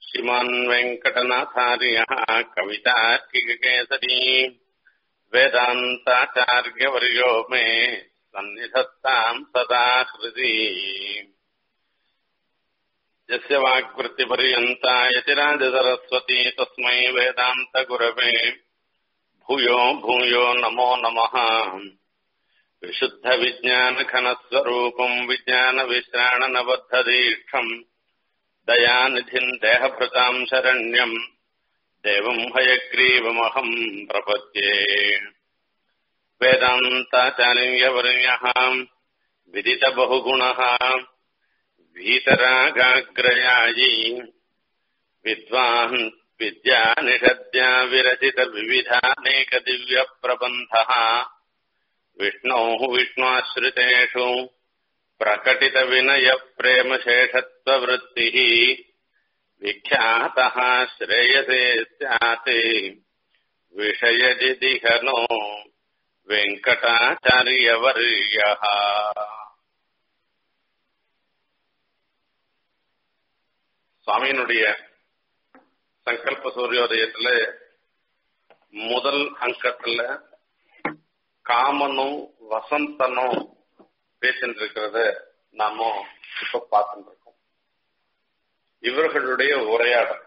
श्रीमान् वेङ्कटनाथार्यः कवितार्किककेसरी वेदान्ताचार्यवर्यो मे सन्निधत्ताम् सदा हृदि यस्य वाक्वृत्तिपर्यन्ता यतिराजसरस्वती तस्मै वेदान्तगुरवे भूयो भूयो नमो नमः विशुद्धविज्ञानघनस्वरूपम् विज्ञानविश्राणनबद्धदीक्षम् दयानिधिम् देहभृताम् शरण्यम् देवम् हयग्रीवमहम् प्रपद्ये वेदान्ताचार्यवर्यः विदितबहुगुणः वीतरागाग्रयायी विद्वान् विद्यानिषद्या विरचितविविधानेकदिव्यप्रबन्धः विष्णोः विष्णाश्रितेषु प्रकटितविनयप्रेमशेषत्ववृत्तिः विख्यातः श्रेयसे स्यात् विषयजिदिहनो वेङ्कटाचार्यवर्यः சுவாமியினுடைய சங்கல்ப சூரியோதயத்துல முதல் அங்கத்துல காமனும் வசந்தனும் பேசிட்டு இருக்கிறத நாம இப்ப பார்த்துட்டு இருக்கோம் இவர்களுடைய உரையாடல்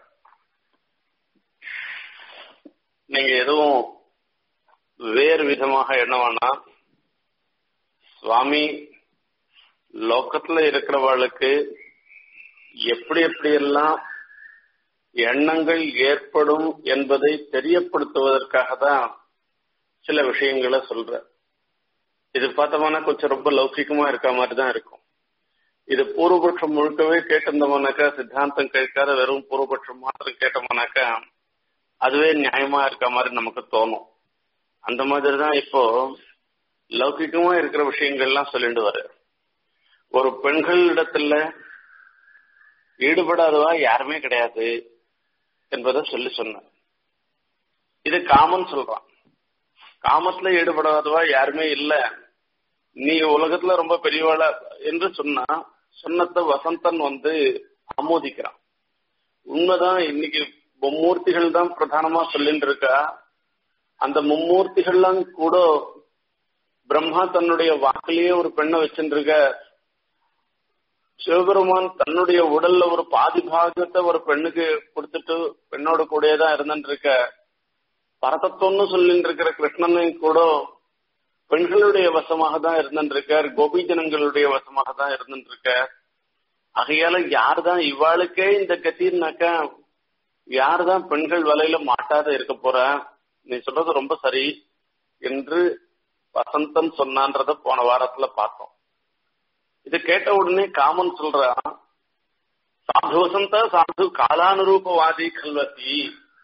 நீங்க எதுவும் வேறு விதமாக என்னவானா சுவாமி லோக்கத்துல இருக்கிறவர்களுக்கு எப்படி எப்படியெல்லாம் எண்ணங்கள் ஏற்படும் என்பதை தெரியப்படுத்துவதற்காக தான் சில விஷயங்களை சொல்ற இது பார்த்தோம்னா கொஞ்சம் ரொம்ப லௌகிகமா இருக்க மாதிரி தான் இருக்கும் இது பூர்வபட்சம் முழுக்கவே கேட்டிருந்தோம்னாக்கா சித்தாந்தம் கேட்காத வெறும் பூர்வபட்சம் மாத்திரம் கேட்டோம்னாக்கா அதுவே நியாயமா இருக்க மாதிரி நமக்கு தோணும் அந்த மாதிரி தான் இப்போ லௌகிகமா இருக்கிற விஷயங்கள்லாம் சொல்லிட்டு வர ஒரு பெண்களிடத்துல ஈடுபடாதவா யாருமே கிடையாது என்பதை சொல்லி சொன்ன இது காமன் சொல்றான் காமத்துல ஈடுபடாதவா யாருமே இல்ல நீ உலகத்துல ரொம்ப பெரியவாள என்று சொன்னா சொன்னத வசந்தன் வந்து ஆமோதிக்கிறான் உண்மைதான் இன்னைக்கு மும்மூர்த்திகள் தான் பிரதானமா சொல்லிட்டு இருக்கா அந்த மும்மூர்த்திகள்லாம் கூட பிரம்மா தன்னுடைய வாக்கிலேயே ஒரு பெண்ணை வச்சுருக்க சிவபெருமான் தன்னுடைய உடல்ல ஒரு பாதி பாகத்தை ஒரு பெண்ணுக்கு கொடுத்துட்டு பெண்ணோட கூடயே தான் இருந்துட்டு இருக்க பரதத்துவம்னு சொல்லிட்டு இருக்கிற கிருஷ்ணனையும் கூட பெண்களுடைய வசமாக தான் இருந்துட்டு இருக்கார் கோபி ஜனங்களுடைய வசமாக தான் இருந்துட்டு இருக்கார் ஆகையால யார் தான் இவாளுக்கே இந்த கத்தினாக்கா யார் தான் பெண்கள் வலையில மாட்டாத இருக்க போற நீ சொல்றது ரொம்ப சரி என்று வசந்தன் சொன்னான்றத போன வாரத்துல பார்த்தோம் இது கேட்ட உடனே காமன் சொல்றான் சாது வசந்த சாது காலானுரூபவாதி கல்வசி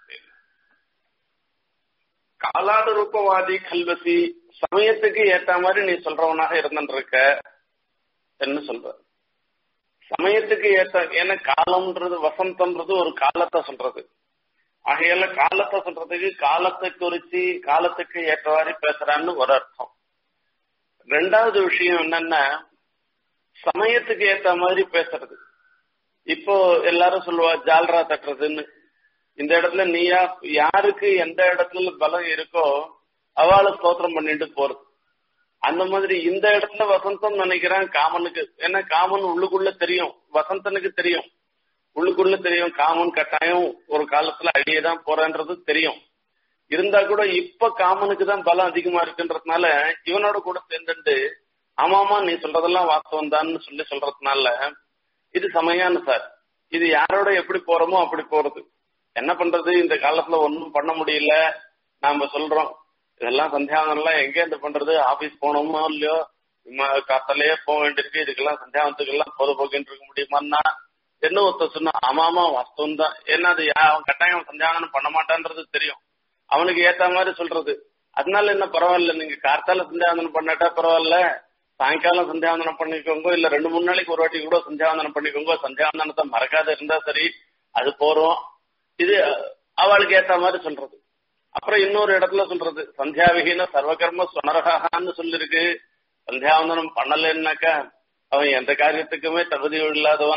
காலானுரூபவாதி கல்வசி சமயத்துக்கு ஏத்த மாதிரி நீ சொல்றவனாக இருந்துருக்க என்ன சொல்ற சமயத்துக்கு ஏத்த ஏன்னா காலம்ன்றது வசந்தம்ன்றது ஒரு காலத்தை சொல்றது ஆகையால காலத்தை சொல்றதுக்கு காலத்தை குறிச்சு காலத்துக்கு ஏற்றவாறு பேசுறான்னு ஒரு அர்த்தம் ரெண்டாவது விஷயம் என்னன்னா சமயத்துக்கு ஏத்த மாதிரி பேசுறது இப்போ எல்லாரும் சொல்லுவா ஜால்ரா தட்டுறதுன்னு இந்த இடத்துல நீயா யாருக்கு எந்த இடத்துல பலம் இருக்கோ அவளை ஸ்தோத்திரம் பண்ணிட்டு போறது அந்த மாதிரி இந்த இடத்துல வசந்தம் நினைக்கிறேன் காமனுக்கு ஏன்னா காமன் உள்ளுக்குள்ள தெரியும் வசந்தனுக்கு தெரியும் உள்ளுக்குள்ள தெரியும் காமன் கட்டாயம் ஒரு காலத்துல அழியதான் போறன்றது தெரியும் இருந்தா கூட இப்ப காமனுக்கு தான் பலம் அதிகமா இருக்குன்றதுனால இவனோட கூட சேர்ந்துட்டு ஆமாமா நீ சொல்றதெல்லாம் வாஸ்தவம் தான் சொல்லி சொல்றதுனால இது சமையான சார் இது யாரோட எப்படி போறோமோ அப்படி போறது என்ன பண்றது இந்த காலத்துல ஒன்றும் பண்ண முடியல நாம சொல்றோம் இதெல்லாம் சந்தியாவந்தம்லாம் எங்க இருந்து பண்றது ஆபீஸ் போனோமோ இல்லையோ காத்தாலேயே போக வேண்டியிருக்கு இதுக்கெல்லாம் சந்தியாவந்தத்துக்கெல்லாம் பொது போக்கின்னு இருக்க முடியுமான்னா என்ன ஒருத்தர் சொன்னா ஆமாமா வாஸ்தவம் தான் ஏன்னா அது அவன் கட்டாயம் சந்தியாவந்தனம் பண்ண மாட்டான்றது தெரியும் அவனுக்கு ஏத்த மாதிரி சொல்றது அதனால என்ன பரவாயில்ல நீங்க கார்த்தால சந்தியாவந்தனம் பண்ணாட்டா பரவாயில்ல சாயங்காலம் சந்தியாவந்தனம் பண்ணிக்கோங்க இல்ல ரெண்டு மூணு நாளைக்கு ஒரு வாட்டி கூட சந்தியாவந்தனம் பண்ணிக்கோங்க சந்தியாவந்தனத்தை மறக்காத இருந்தா சரி அது போறோம் இது அவளுக்கு ஏத்த மாதிரி சொல்றது அப்புறம் இன்னொரு இடத்துல சொல்றது சந்தியாவிகின சர்வகர்ம சுனரகான்னு சொல்லிருக்கு சந்தியாவந்தனம் பண்ணலன்னாக்கா அவன் எந்த காரியத்துக்குமே தகுதி இல்லாதவன்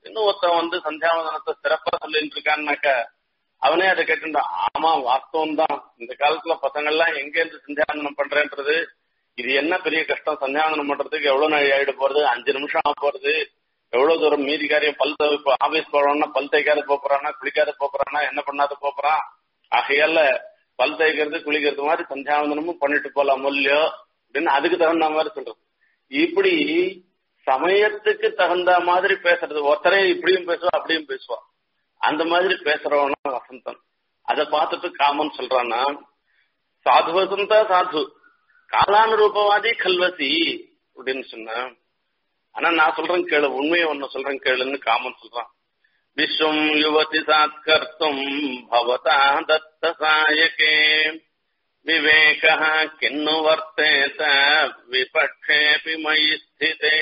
இன்னும் ஒருத்தன் வந்து சந்தியாவதனத்தை சிறப்பா சொல்லிட்டு இருக்கான்னாக்கா அவனே அதை கேட்டுட்டான் ஆமா வாஸ்தவம் தான் இந்த காலத்துல பசங்க எல்லாம் எங்க இருந்து சந்தியாவந்தனம் பண்றேன்றது இது என்ன பெரிய கஷ்டம் சந்தியாவந்தனம் பண்றதுக்கு எவ்வளவு நாள் ஆயிடு போறது அஞ்சு நிமிஷம் ஆக போறது எவ்வளவு தூரம் மீதி காரியம் பல் இப்போ ஆபீஸ் போறோம்னா பல் தேய்க்காத போறானா குளிக்காத போறானா என்ன பண்ணாத போறான் ஆகையால பல் தேய்க்கிறது குளிக்கிறது மாதிரி சந்தியாவந்தனமும் பண்ணிட்டு போலாம் இல்லையோ அப்படின்னு அதுக்கு தகுந்த மாதிரி சொல்றது இப்படி சமயத்துக்கு தகுந்த மாதிரி பேசுறது ஒருத்தரே இப்படியும் பேசுவா அப்படியும் பேசுவா அந்த மாதிரி பேசுறவனா வசந்தன் அதை பார்த்துட்டு காமன் சொல்றான்னா சாது வசந்தா சாது காலானுரூபவாதி கல்வசி அப்படின்னு சொன்ன ஆனா நான் சொல்றேன் கேளு உண்மையை ஒண்ணு சொல்றேன் கேளுன்னு காமன் சொல்றான் விஸ்வம் யுவதி சாத்கர்த்தும் பவதா தத்த சாயகே விவேக கிண்ணு வர்த்தேத விபக்ஷேபி மயி ஸ்திதே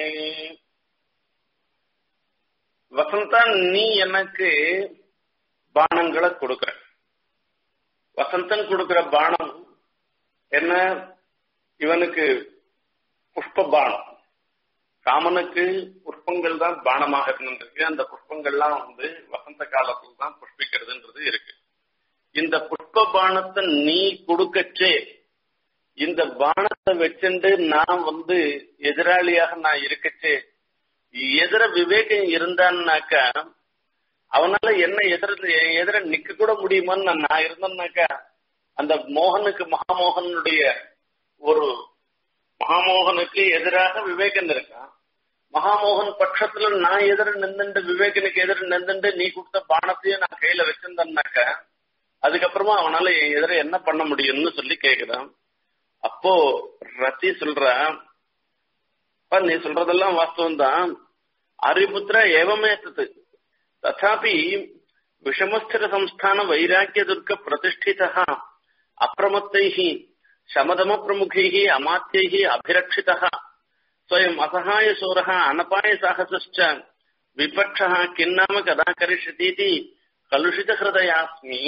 வசந்தா நீ எனக்கு பானங்களை கொடுக்கற வசந்தன் கொடுக்கிற பானம் என்ன இவனுக்கு புஷ்ப பானம் காமனுக்கு புஷ்பங்கள் தான் பானமாக இருந்திருக்கு அந்த புஷ்பங்கள்லாம் வந்து வசந்த காலத்தில் தான் புஷ்பிக்கிறதுன்றது இருக்கு இந்த புஷ்ப பானத்தை நீ கொடுக்கச்சே இந்த பானத்தை வச்சுட்டு நான் வந்து எதிராளியாக நான் இருக்கச்சே எதிர விவேகம் இருந்தான்னாக்கா அவனால என்ன எதிர எதிர நிக்க கூட முடியுமான்னு நான் இருந்தேன்னாக்கா அந்த மோகனுக்கு மகாமோகனுடைய ஒரு மகாமோகனுக்கு எதிராக விவேகன் இருக்கான் மகாமோகன் பட்சத்துல நான் எதிர நின்றுண்டு விவேகனுக்கு எதிர நின்றுண்டு நீ கொடுத்த பானத்தையும் நான் கையில வச்சிருந்தேன்னாக்க அதுக்கப்புறமா அவனால என் எதிர என்ன பண்ண முடியும்னு சொல்லி கேக்குறான் அப்போ ரத்தி சொல்ற நீ சொல்றதெல்லாம் வாஸ்தவம் தான் ஆரிபுத்திர ஏவமேத்தது ததாபி விஷமஸ்திர சம்ஸ்தான வைராக்கிய துர்க்க பிரதிஷ்டிதா அப்பிரமத்தைः शमदमप्रमुखैः अमात्यैः अभिरक्षितः स्वयम् असहायशूरः अनपायसाहसश्च विपक्षः किन्नाम कदा करिष्यतीति கலுஷிதஹிருதயாஸ்மி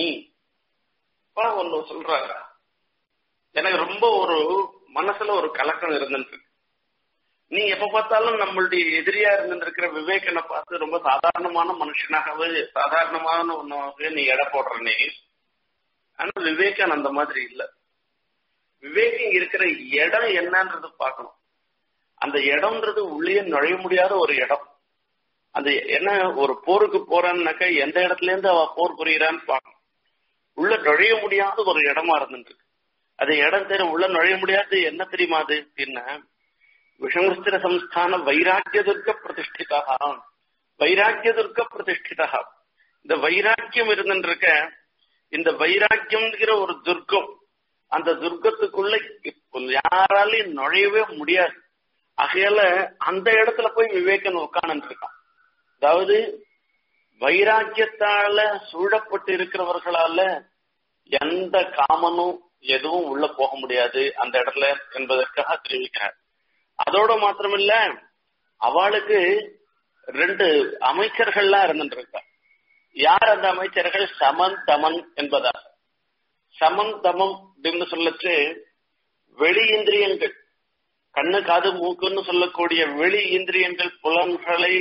ஒன்னு சொல்றாங்க எனக்கு ரொம்ப ஒரு மனசுல ஒரு கலக்கம் இருந்துட்டு நீ எப்ப பார்த்தாலும் நம்மளுடைய எதிரியா இருந்திருக்கிற விவேகனை பார்த்து ரொம்ப சாதாரணமான மனுஷனாகவே சாதாரணமான ஒன்னாகவே நீ எடை போடுற நீ ஆனா விவேகன் அந்த மாதிரி இல்ல விவேகம் இருக்கிற இடம் என்னன்றது பார்க்கணும் அந்த இடம்ன்றது உள்ளே நுழைய முடியாத ஒரு இடம் அந்த என்ன ஒரு போருக்கு போறான்னாக்கா எந்த இடத்துல இருந்து அவ போர் புரியுறான்னு பார்க்கணும் உள்ள நுழைய முடியாத ஒரு இடமா இருந்துருக்கு அது இடம் தெரியும் உள்ள நுழைய முடியாது என்ன தெரியுமா அது அப்படின்னா விஷமஸ்திர சம்ஸ்தான வைராக்கிய துர்க்க பிரதிஷ்டிதா வைராக்கிய துர்க்க பிரதிஷ்டிதா இந்த வைராக்கியம் இருந்துருக்க இந்த வைராக்கியம்ங்கிற ஒரு துர்க்கம் அந்த துர்க்கத்துக்குள்ள யாராலையும் நுழையவே முடியாது ஆகையால அந்த இடத்துல போய் விவேகன் உட்கார்ந்து இருக்கான் அதாவது வைராக்கியத்தால சூழப்பட்டு இருக்கிறவர்களால எந்த காமனும் எதுவும் உள்ள போக முடியாது அந்த இடத்துல என்பதற்காக தெரிவிக்கிறார் அதோட மாத்திரமில்ல அவளுக்கு ரெண்டு அமைச்சர்கள்லாம் இருந்துட்டு இருக்கா யார் அந்த அமைச்சர்கள் சமன் தமன் என்பதா சமன் தமம் அப்படின்னு சொல்லச்சு வெளி இந்திரியங்கள் கண்ணு காது மூக்குன்னு சொல்லக்கூடிய வெளி இந்திரியங்கள் புலன்களை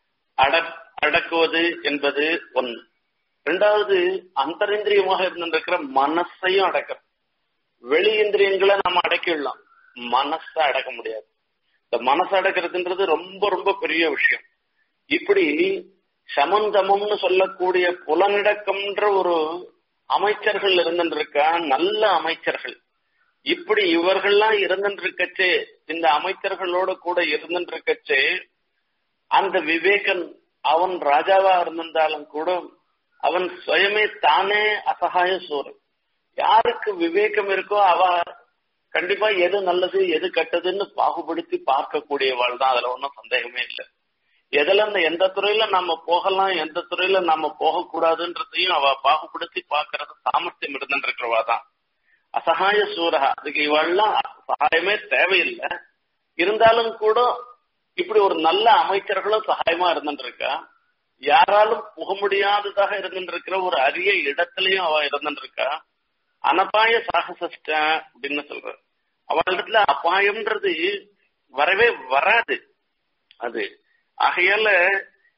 அடக்குவது என்பது ஒன்று ரெண்டாவது அந்தரிந்திரியமாக இருந்திருக்கிற மனசையும் அடக்கிறது வெளி இந்திரியங்களை நம்ம அடக்கிடலாம் மனசை அடக்க முடியாது இந்த மனசை அடக்கிறதுன்றது ரொம்ப ரொம்ப பெரிய விஷயம் இப்படி சமந்தமம்னு சொல்லக்கூடிய புலனடக்கம்ன்ற ஒரு அமைச்சர்கள் இருந்துருக்கா நல்ல அமைச்சர்கள் இப்படி இவர்கள்லாம் இருந்துருக்கச்சே இந்த அமைச்சர்களோட கூட இருந்துருக்கச்சே அந்த விவேகன் அவன் ராஜாவா இருந்திருந்தாலும் கூட அவன் சுயமே தானே அசகாய சூரன் யாருக்கு விவேகம் இருக்கோ அவ கண்டிப்பா எது நல்லது எது கெட்டதுன்னு பாகுபடுத்தி பார்க்கக்கூடியவாள் தான் அதுல ஒன்றும் சந்தேகமே இல்லை எதுல இந்த எந்த துறையில நாம போகலாம் எந்த துறையில நாம போகக்கூடாதுன்றதையும் அவ பாகுபடுத்தி பாக்குறது சாமர்த்தியம் இருந்துருக்கிறவா தான் அசகாய சூரகா அதுக்கு இவெல்லாம் சகாயமே தேவையில்லை இருந்தாலும் கூட இப்படி ஒரு நல்ல அமைச்சர்களும் சகாயமா இருந்துருக்கா யாராலும் புக முடியாததாக இருந்துருக்கிற ஒரு அரிய இடத்துலயும் அவ இருந்துருக்கா அனபாய சாகசஸ்ட அப்படின்னு சொல்ற அவளிடத்துல அபாயம்ன்றது வரவே வராது அது ஆகையால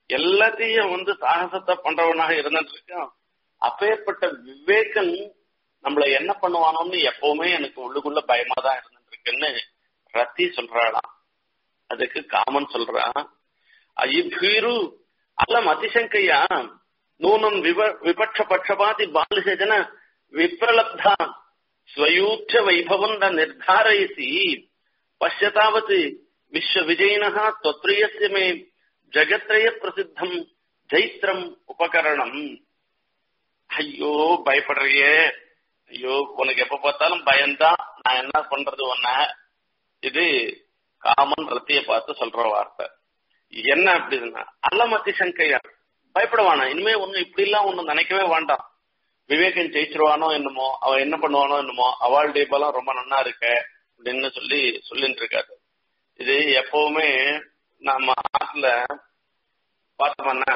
எல்லாத்தையும் வந்து சாகசத்தை பண்றவனாக இருந்துட்டு இருக்கான் அப்பேற்பட்ட விவேகன் நம்மள என்ன பண்ணுவானோன்னு எப்பவுமே எனக்கு உள்ளுக்குள்ள பயமா தான் இருந்துட்டு இருக்குன்னு ரத்தி சொல்றாளாம் அதுக்கு காமன் சொல்றான் அயிபீரு அலம் அதிசங்கையா நூனம் விவ விபட்ச பட்சபாதி பாலிசஜன விப்ரலப்தா ஸ்வயூச்ச வைபவம் நிர்தாரயசி பசியதாவது விஸ்வ விஜயினः त्वत्प्रियस्य मे ஜகத்ரய பிரசித்தம் ஜைத்திரம் உபகரணம் ஐயோ பயப்படுறியே ஐயோ உனக்கு எப்ப பார்த்தாலும் பயம்தான் நான் என்ன பண்றது உன்ன இது காமன் ரத்திய பார்த்து சொல்ற வார்த்தை என்ன அப்படின்னா அல்லமத்தி சங்கையா பயப்படுவானா இனிமே ஒண்ணு இப்படி எல்லாம் ஒண்ணு நினைக்கவே வேண்டாம் விவேகன் ஜெயிச்சிருவானோ என்னமோ அவன் என்ன பண்ணுவானோ என்னமோ அவளுடைய பலம் ரொம்ப நன்னா இருக்க அப்படின்னு சொல்லி சொல்லிட்டு இருக்காரு இது எப்பவுமே நம்ம ஆத்துல பார்த்தோம்னா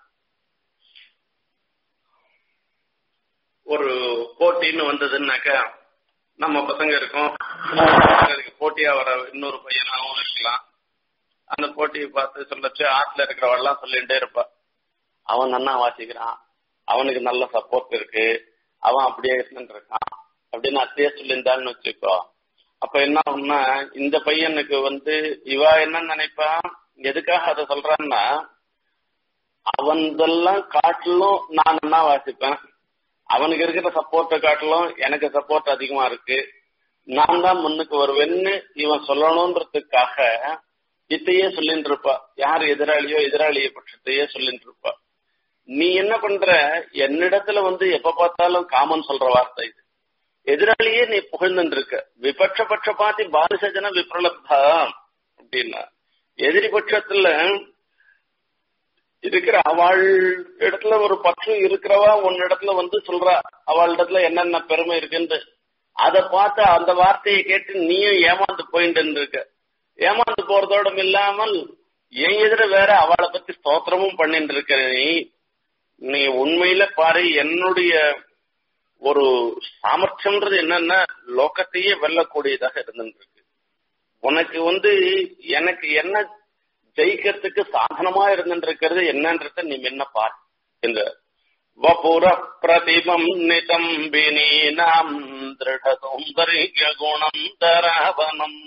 ஒரு போட்டின்னு வந்ததுன்னாக்கா நம்ம பசங்க இருக்கோம் அதுக்கு போட்டியா வர இன்னொரு பையனாவும் இருக்கலாம் அந்த போட்டியை பார்த்து சொல்லச்சு ஆத்துல இருக்கிறவெல்லாம் சொல்லிட்டே இருப்பா அவன் நன்னா வாசிக்கிறான் அவனுக்கு நல்ல சப்போர்ட் இருக்கு அவன் அப்படியே இருந்துட்டு இருக்கான் அப்படின்னு அத்தையே சொல்லியிருந்தான்னு வச்சுக்கோ அப்ப என்ன ஆகும்னா இந்த பையனுக்கு வந்து இவா என்ன நினைப்பா எதுக்காக அதை சொல்றான்னா அவன்தெல்லாம் காட்டிலும் நான் என்ன வாசிப்பேன் அவனுக்கு இருக்கிற சப்போர்ட்டை காட்டிலும் எனக்கு சப்போர்ட் அதிகமா இருக்கு நான் தான் முன்னுக்கு வருவேன்னு இவன் சொல்லணும்ன்றதுக்காக இத்தையே சொல்லிட்டு இருப்பா யார் எதிராளியோ எதிராளிய பட்சத்தையே சொல்லிட்டு இருப்பா நீ என்ன பண்ற என்னிடத்துல வந்து எப்ப பார்த்தாலும் காமன் சொல்ற வார்த்தை இது எதிராளியே நீ புகழ்ந்துட்டு இருக்க விபட்ச பட்ச பாத்தி பாலிசஜன விப்ரலப்தா அப்படின்னா எதிரி பட்சத்துல இருக்கிற அவள் இடத்துல ஒரு பட்சம் இருக்கிறவா உன் இடத்துல வந்து சொல்றா அவள் இடத்துல என்னென்ன பெருமை இருக்குன்னு அதை பார்த்து அந்த வார்த்தையை கேட்டு நீயும் ஏமாந்து போயிட்டு இருக்க ஏமாந்து போறதோட இல்லாமல் என் எதிர வேற அவளை பத்தி ஸ்தோத்திரமும் பண்ணிட்டு இருக்க நீ நீ உண்மையில பாரு என்னுடைய ஒரு சாமர்த்தியம்ன்றது என்னன்னா லோகத்தையே வெல்லக்கூடியதாக இருந்துருக்கு உனக்கு வந்து எனக்கு என்ன ஜெயிக்கிறதுக்கு சாதனமா இருந்துருக்கிறது என்னன்றத நீ என்ன பார் இந்த வபுர பிரதிபம் நிதம்பினீனாம் திருட சௌந்தர்ய குணம் தரவனம்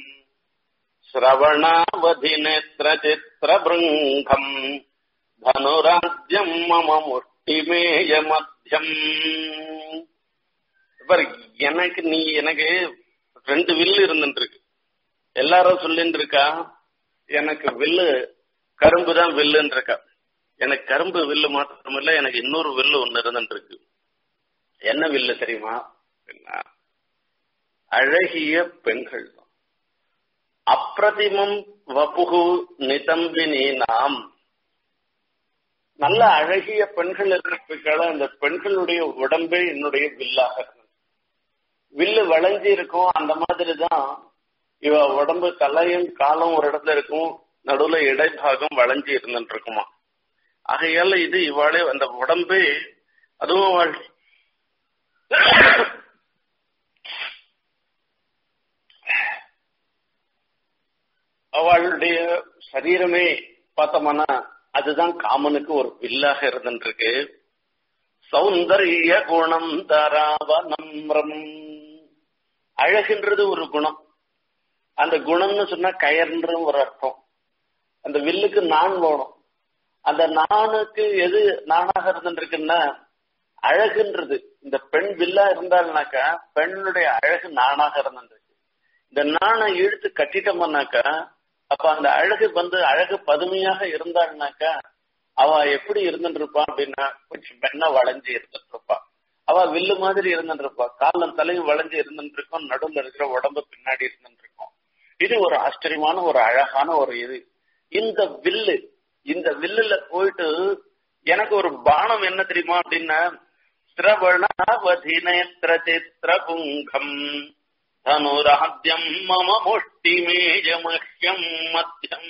ஸ்ரவணாவதி நேத்திர சித்திர பிருங்கம் தனுராஜ்யம் மம முஷ்டிமேய மத்தியம் இவர் எனக்கு நீ எனக்கு ரெண்டு வில்லு இருந்துட்டு இருக்கு எல்லாரும் சொல்லிட்டு இருக்கா எனக்கு வில்லு கரும்பு தான் வில்லுன்னு இருக்கா எனக்கு கரும்பு வில்லு மாத்திரம் இல்ல எனக்கு இன்னொரு வில்லு ஒண்ணு இருந்துட்டு இருக்கு என்ன வில்லு தெரியுமா அழகிய பெண்கள் தான் அப்பிரதிமம் வபுகு நிதம்பினி நாம் நல்ல அழகிய பெண்கள் இருக்கிறதுக்காக அந்த பெண்களுடைய உடம்பே என்னுடைய வில்லாக இருந்தது வில்லு வளைஞ்சி இருக்கும் அந்த மாதிரி தான் இவ உடம்பு தலையும் காலம் ஒரு இடத்துல இருக்கும் நடுவுல இடைப்பாகம் வளைஞ்சி இருந்துட்டு இருக்குமா ஆகையால இது இவாளே அந்த உடம்பே அதுவும் அவள் அவளுடைய சரீரமே பார்த்தோம்னா அதுதான் காமனுக்கு ஒரு வில்லாக இருந்துருக்கு சௌந்தரிய குணம் தராவனம்ரம் அழகுன்றது ஒரு குணம் அந்த குணம்னு சொன்னா கயர்ன்ற ஒரு அர்த்தம் அந்த வில்லுக்கு நான் வேணும் அந்த நானுக்கு எது நானாக இருந்துருக்குன்னா அழகுன்றது இந்த பெண் வில்லா இருந்தாள்னாக்கா பெண்ணுடைய அழகு நானாக இருந்துருக்கு இந்த நானை இழுத்து கட்டிட்டோம்னாக்கா அப்ப அந்த அழகு வந்து அழகு பதுமையாக இருந்தாள்னாக்கா அவ எப்படி இருந்துட்டு இருப்பா அப்படின்னா கொஞ்சம் பெண்ணா வளைஞ்சு இருந்துட்டு இருப்பா அவ வில்லு மாதிரி இருந்துட்டு இருப்பா காலம் தலையும் வளைஞ்சு இருந்துட்டு இருக்கும் நடுவில் இருக்கிற உடம்பு பின்னாடி இருந்துட்டு இருக்கும் இது ஒரு ஆச்சரியமான ஒரு அழகான ஒரு இது இந்த வில்லு இந்த வில்லுல போயிட்டு எனக்கு ஒரு பானம் என்ன தெரியுமா அப்படின்னா சிரவணாவதிநேத்திர சித்திர புங்கம் தனுராத்யம் மம முஷ்டிமேயமஹ்யம் மத்தியம்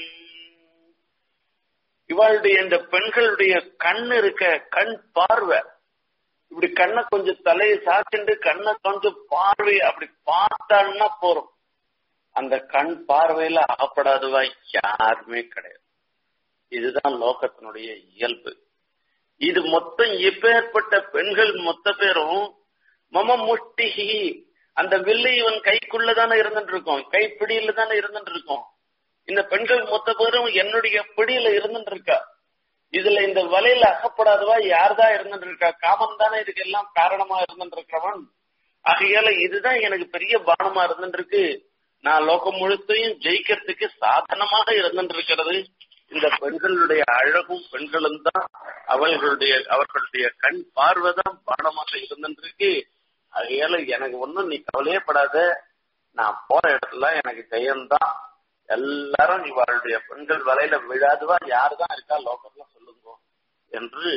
இவளுடைய இந்த பெண்களுடைய கண் இருக்க கண் பார்வை இப்படி கண்ணை கொஞ்சம் தலையை சாச்சிண்டு கண்ணை கொஞ்சம் பார்வை அப்படி பார்த்தான்னா போறோம் அந்த கண் பார்வையில அகப்படாதவா யாருமே கிடையாது இதுதான் லோகத்தினுடைய இயல்பு இது மொத்தம் எப்பேற்பட்ட பெண்கள் மொத்த பேரும் மம முஷ்டிகி அந்த வில்லு இவன் கைக்குள்ளதானே இருந்துட்டு இருக்கோம் கைப்பிடியில தானே இருந்துட்டு இருக்கோம் இந்த பெண்கள் மொத்த பேரும் என்னுடைய பிடியில இருந்துட்டு இருக்கா இதுல இந்த வலையில அகப்படாதவா யார்தான் இருந்துட்டு இருக்கா காமன் தானே இதுக்கு எல்லாம் காரணமா இருந்துட்டு இருக்கிறவன் ஆகையால இதுதான் எனக்கு பெரிய பானமா இருந்துட்டு இருக்கு நான் லோகம் முழுத்தையும் ஜெயிக்கிறதுக்கு சாதனமாக இருந்துட்டு இருக்கிறது இந்த பெண்களுடைய அழகும் பெண்களும் தான் அவர்களுடைய அவர்களுடைய கண் பார்வைதான் பானமாக இருந்துட்டு இருக்கு ஆகையால எனக்கு ஒண்ணும் நீ கவலையே படாத நான் போற இடத்துல எனக்கு ஜெயம்தான் எல்லாரும் இவருடைய பெண்கள் வலையில விழாதுவா யாருதான் இருக்கா லோகத்துல சொல்லுங்க என்று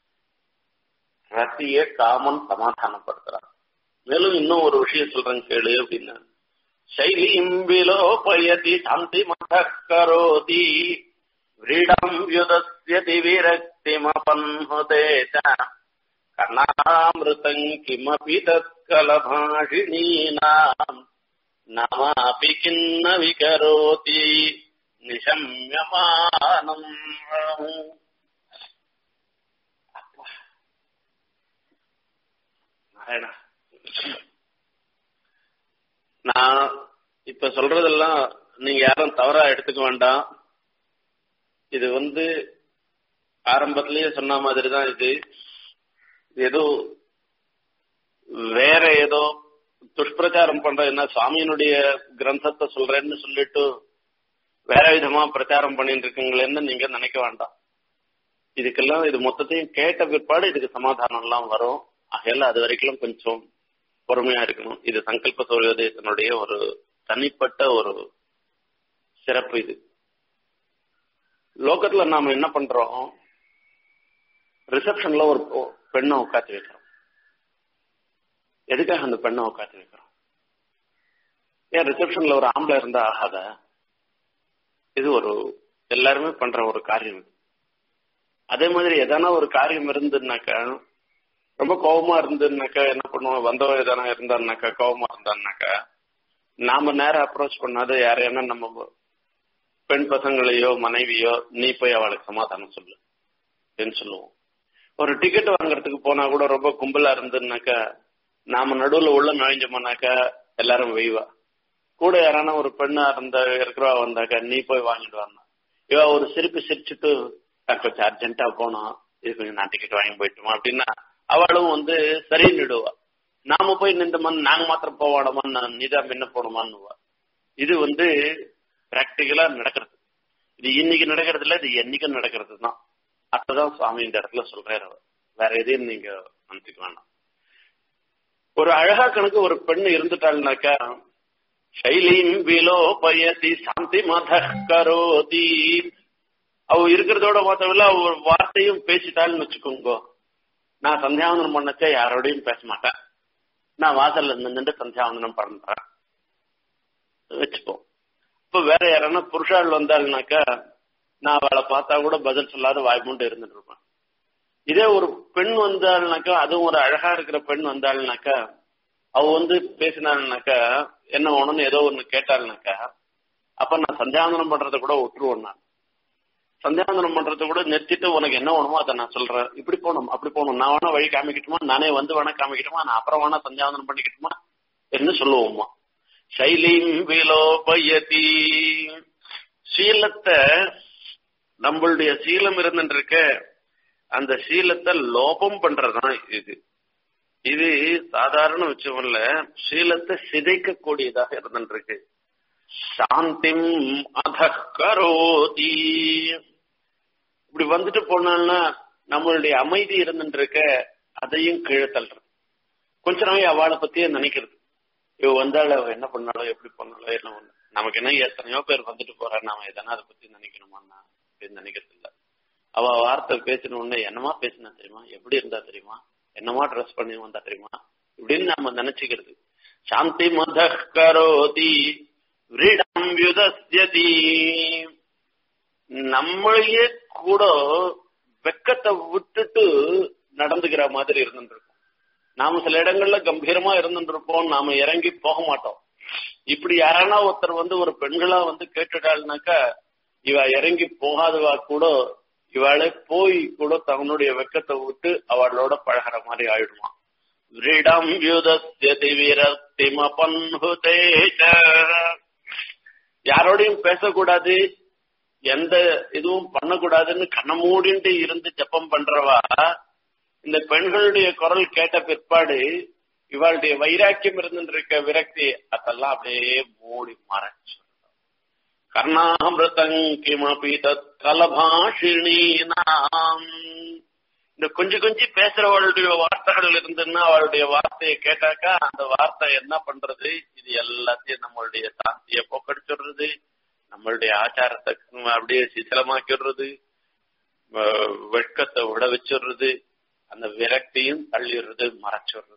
ரத்திய காமன் சமாதானப்படுத்துறான் மேலும் இன்னும் ஒரு விஷயம் சொல்றேன் கேளு அப்படின்னா शैलीम् विलोपयति शान्तिमथः करोति व्रीडम् युदस्यति विरक्तिमपन्हुते च कर्णामृतम् किमपि तत्कलभाषिणीनाम् नमापि किन्न विकरोति निशम्यमानम् நாராயணா நான் இப்ப சொல்றதெல்லாம் நீங்க யாரும் தவறா எடுத்துக்க வேண்டாம் இது வந்து ஆரம்பத்திலேயே சொன்ன மாதிரி தான் இது ஏதோ வேற ஏதோ துஷ்பிரச்சாரம் பண்ற என்ன சுவாமியினுடைய கிரந்தத்தை சொல்றேன்னு சொல்லிட்டு வேற விதமா பிரச்சாரம் பண்ணிட்டு இருக்கீங்களேன்னு நீங்க நினைக்க வேண்டாம் இதுக்கெல்லாம் இது மொத்தத்தையும் கேட்ட பிற்பாடு இதுக்கு சமாதானம் எல்லாம் வரும் ஆகையால அது வரைக்கும் கொஞ்சம் பொறுமையா இருக்கணும் இது சங்கல்ப சூரியோதயத்தினுடைய ஒரு தனிப்பட்ட ஒரு சிறப்பு இது லோகத்துல நாம என்ன பண்றோம் ரிசப்ஷன்ல ஒரு பெண்ணை உட்காந்து வைக்கிறோம் எதுக்காக அந்த பெண்ணை உட்காந்து வைக்கிறோம் ஏன் ரிசப்ஷன்ல ஒரு ஆம்பளை இருந்தா ஆகாத இது ஒரு எல்லாருமே பண்ற ஒரு காரியம் இது அதே மாதிரி எதனா ஒரு காரியம் இருந்துன்னாக்கா ரொம்ப கோபமா இருந்துன்னாக்கா என்ன பண்ணுவோம் வந்தவன் எதனா இருந்தான்னாக்கா கோபமா இருந்தான்னாக்கா நாம நேரம் அப்ரோச் பண்ணாத யாரையான நம்ம பெண் பசங்களையோ மனைவியோ நீ போய் அவளுக்கு சமாதானம் சொல்லு அப்படின்னு சொல்லுவோம் ஒரு டிக்கெட் வாங்குறதுக்கு போனா கூட ரொம்ப கும்பலா இருந்துன்னாக்கா நாம நடுவுல உள்ள நுழைஞ்சோம்னாக்கா எல்லாரும் வெய்வா கூட யாரான ஒரு பெண்ணா இருந்த இருக்கிறவா வந்தாக்கா நீ போய் வாங்கிட்டு வரணும் இவ ஒரு சிரிப்பு சிரிச்சுட்டு கொஞ்சம் அர்ஜென்ட்டா போனோம் இது கொஞ்சம் நான் டிக்கெட் வாங்கி போயிட்டோமா அப்படின்னா அவளும் வந்து சரின்னுடுவா நாம போய் நின்றமன் நாங்க மாத்திரம் போவாடமான்னு நீதான் முன்ன போனோமான்னுவா இது வந்து பிராக்டிக்கலா நடக்கிறது இது இன்னைக்கு நடக்கிறது இல்ல இது என்னைக்கும் நடக்கிறது தான் அப்பதான் சுவாமி இந்த இடத்துல சொல்றாரு அவர் வேற எதையும் நீங்க நினைச்சுக்க வேண்டாம் ஒரு அழகா கணக்கு ஒரு பெண் இருந்துட்டாள்னாக்கா சைலீம் விலோபயதி சாந்தி மத கரோதி அவ இருக்கிறதோட மாத்திரமில்ல அவ ஒரு வார்த்தையும் பேசிட்டாள்னு வச்சுக்கோங்க நான் சந்தியாவந்தனம் பண்ணச்சா யாரோடையும் பேச மாட்டேன் நான் வாசல்ல நின்று சந்தியாவந்தனம் பண்றேன் வச்சுப்போம் இப்ப வேற யாரானா புருஷாள் வந்தாள்னாக்கா நான் அவளை பார்த்தா கூட பதில் சொல்லாத வாய்மூண்டு இருந்துட்டு இருப்பேன் இதே ஒரு பெண் வந்தாள்னாக்கா அதுவும் ஒரு அழகா இருக்கிற பெண் வந்தாள்னாக்கா அவ வந்து பேசினாள்னாக்கா என்ன வேணும்னு ஏதோ ஒண்ணு கேட்டாள்னாக்கா அப்ப நான் சந்தியாவந்தனம் பண்றதை கூட விட்டுருவேன் நான் சந்தியாவந்தனம் பண்றதை கூட நிறுத்திட்டு உனக்கு என்ன வேணுமோ அதை நான் சொல்றேன் இப்படி போகணும் அப்படி போகணும் நான் வேணா வழி காமிக்கட்டுமா நானே வந்து வேணா காமிக்கட்டுமா நான் அப்புறம் வேணா சந்தியாவந்தனம் பண்ணிக்கட்டுமா என்று சொல்லுவோம்மா சைலீம் விலோபயதி சீலத்தை நம்மளுடைய சீலம் இருந்துருக்க அந்த சீலத்தை லோபம் பண்றதுதான் இது இது சாதாரண விஷயம் இல்ல சீலத்தை சிதைக்க கூடியதாக இருந்துருக்கு சாந்திம் அதரோதி இப்படி வந்துட்டு போனான்னா நம்மளுடைய அமைதி இருந்துட்டு இருக்க அதையும் கீழே தள்ளுறது கொஞ்ச நாள் அவளை பத்தியே நினைக்கிறது இவ வந்தாள் அவ என்ன பண்ணாலோ எப்படி பண்ணாலோ என்ன ஒண்ணு நமக்கு என்ன எத்தனையோ பேர் வந்துட்டு போறா நாம எதனா அதை பத்தி நினைக்கணுமான்னா அப்படின்னு நினைக்கிறது இல்ல அவ வார்த்தை பேசின உடனே என்னமா பேசினா தெரியுமா எப்படி இருந்தா தெரியுமா என்னமா ட்ரெஸ் பண்ணி வந்தா தெரியுமா இப்படின்னு நம்ம நினைச்சுக்கிறது சாந்தி மத கரோதி விரீடம் யுதஸ்யதி நம்மளையே கூட வெக்கத்தை விட்டுட்டு நடந்துக்கிற மாதிரி இருந்துருக்கும் நாம சில இடங்கள்ல கம்பீரமா இருந்துருப்போம் நாம இறங்கி போக மாட்டோம் இப்படி யாரானா ஒருத்தர் வந்து ஒரு பெண்களா வந்து கேட்டுட்டாள்னாக்கா இவ இறங்கி போகாதவா கூட இவளே போய் கூட தன்னுடைய வெக்கத்தை விட்டு அவளோட பழகிற மாதிரி ஆயிடுவான் விரிடம் யுதஸ்யதி விரக்திமபன்ஹுதேஜ யாரோடையும் பேசக்கூடாது எந்த இதுவும் பண்ணக்கூடாதுன்னு கண்ண மூடிட்டு இருந்து ஜப்பம் பண்றவா இந்த பெண்களுடைய குரல் கேட்ட பிற்பாடு இவளுடைய வைராக்கியம் இருந்துருக்க விரக்தி அதெல்லாம் அப்படியே மூடி மறைச்சு கர்ணாமிருதங் கிமபி தத் கலபாஷிணீனாம் இந்த கொஞ்சம் கொஞ்சம் பேசுறவளுடைய வார்த்தைகள் இருந்துன்னா அவளுடைய வார்த்தையை கேட்டாக்கா அந்த வார்த்தை என்ன பண்றது இது எல்லாத்தையும் நம்மளுடைய சாந்தியை போக்கடிச்சுடுறது நம்மளுடைய ஆச்சாரத்தை அப்படியே சிச்சலமாக்கிடுறது வெட்கத்தை விட வச்சிடுறது அந்த விரக்தியும் தள்ளிடுறது மறைச்சிடுறது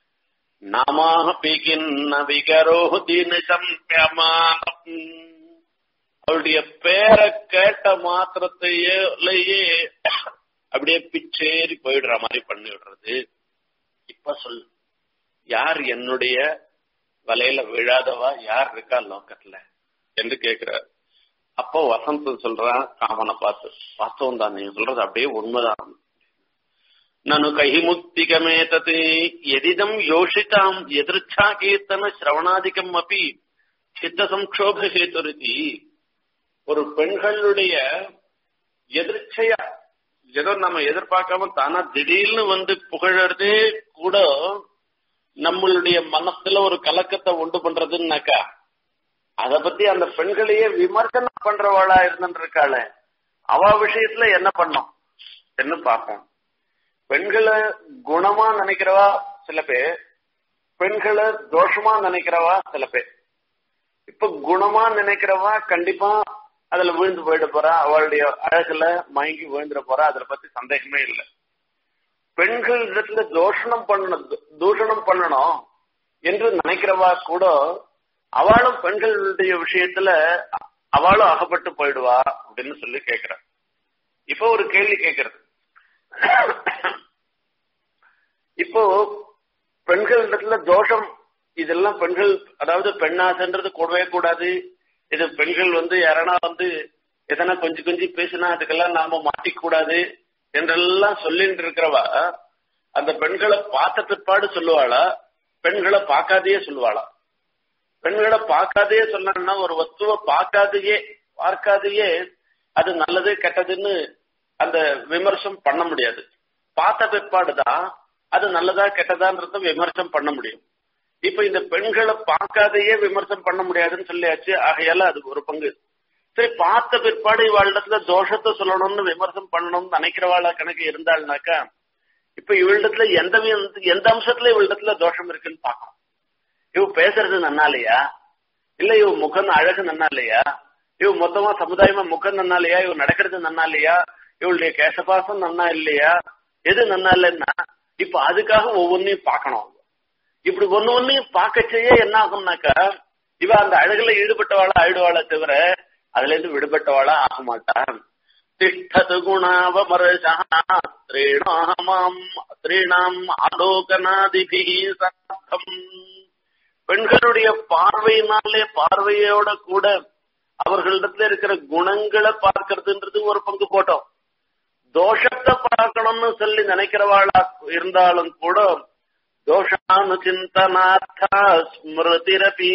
நாமாக பீகின்ன விகரோதின சம்பியமானம் அவளுடைய பேரை கேட்ட மாத்திரத்தையே அப்படியே பிச்சேறி போயிடுற மாதிரி பண்ணி விடுறது இப்ப சொல்லு யார் என்னுடைய வலையில விழாதவா யார் இருக்கா லோக்கத்துல என்று கேக்குறார் அப்போ வசந்தம் சொல்றான் காமனை பார்த்து வாஸ்தவம் தான் நீங்க சொல்றது அப்படியே உண்மைதான் நனு கைமுக்திகமே தத் எதிதம் யோஷிதாம் எதிர்ச்சா கீர்த்தன சிரவணாதிகம் அப்படி சித்த சம்ஷோப ஹேத்துருதி ஒரு பெண்களுடைய எதிர்ச்சையா ஏதோ நம்ம எதிர்பார்க்காம தானா திடீர்னு வந்து புகழறதே கூட நம்மளுடைய மனசுல ஒரு கலக்கத்தை உண்டு பண்றதுன்னாக்கா அத பத்தி அந்த பெண்களையே விமர்சனம் பண்றவாளா இருந்துருக்காள அவ விஷயத்துல என்ன பண்ணோம் என்ன பார்ப்போம் பெண்களை குணமா நினைக்கிறவா சில பேர் பெண்களை தோஷமா நினைக்கிறவா சில பேர் இப்ப குணமா நினைக்கிறவா கண்டிப்பா அதுல விழுந்து போயிட போறா அவளுடைய அழகுல மயங்கி விழுந்துட போறா அதுல பத்தி சந்தேகமே இல்லை பெண்கள் இடத்துல தோஷணம் பண்ணணும் தூஷணம் பண்ணணும் என்று நினைக்கிறவா கூட அவளும் பெண்களுடைய விஷயத்துல அவளும் அகப்பட்டு போயிடுவா அப்படின்னு சொல்லி கேக்குற இப்போ ஒரு கேள்வி கேட்கறது இப்போ பெண்கள் இடத்துல தோஷம் இதெல்லாம் பெண்கள் அதாவது பெண்ணாசன்றது கூடவே கூடாது இது பெண்கள் வந்து யாரனா வந்து எதனா கொஞ்சம் கொஞ்சம் பேசினா அதுக்கெல்லாம் நாம மாட்டிக்க கூடாது என்றெல்லாம் சொல்லிட்டு இருக்கிறவா அந்த பெண்களை பார்த்த பிற்பாடு சொல்லுவாளா பெண்களை பார்க்காதையே சொல்லுவாளா பெண்களை பார்க்காதையே சொன்னா ஒரு வஸ்துவை பார்க்காதையே பார்க்காதையே அது நல்லது கெட்டதுன்னு அந்த விமர்சனம் பண்ண முடியாது பார்த்த பிற்பாடுதான் அது நல்லதா கெட்டதான்றத விமர்சனம் பண்ண முடியும் இப்ப இந்த பெண்களை பார்க்காதையே விமர்சனம் பண்ண முடியாதுன்னு சொல்லியாச்சு ஆகையால அது ஒரு பங்கு சரி பார்த்த பிற்பாடு இவாளிடத்துல தோஷத்தை சொல்லணும்னு விமர்சனம் பண்ணணும்னு நினைக்கிறவாள கணக்கு இருந்தாள்னாக்கா இப்ப இவளிடத்துல எந்த எந்த அம்சத்துல இவளிடத்துல தோஷம் இருக்குன்னு பார்க்கணும் இவ பேசுறது நன்னாலையா இல்ல இவ முகம் அழகு நன்னாலையா இவ மொத்தமா சமுதாயமா முகம் நன்னாலையா இவ நடக்கிறது நன்னாலையா இவளுடைய கேசபாசம் நன்னா இல்லையா எது நன்னா இல்லைன்னா இப்ப அதுக்காக ஒவ்வொன்னையும் பார்க்கணும் இப்படி ஒண்ணு ஒன்னையும் பார்க்க செய்ய என்ன ஆகும்னாக்கா இவ அந்த அழகுல ஈடுபட்டவாளா ஆயிடுவாளா தவிர அதுல இருந்து விடுபட்டவாளா ஆக மாட்டான் திஷ்டது குணாவமரசா ஸ்திரீணாமாம் ஸ்திரீணாம் ஆலோகனாதிபி சத்தம் பெண்களுடைய பார்வையினாலே பார்வையோட கூட அவர்களிடத்துல இருக்கிற குணங்களை பார்க்கறதுன்றது ஒரு பங்கு போட்டோம் தோஷத்தை பார்க்கணும்னு சொல்லி நினைக்கிறவாளா இருந்தாலும் கூட தோஷானு சிந்தனார்த்தா ஸ்மிருதிரபி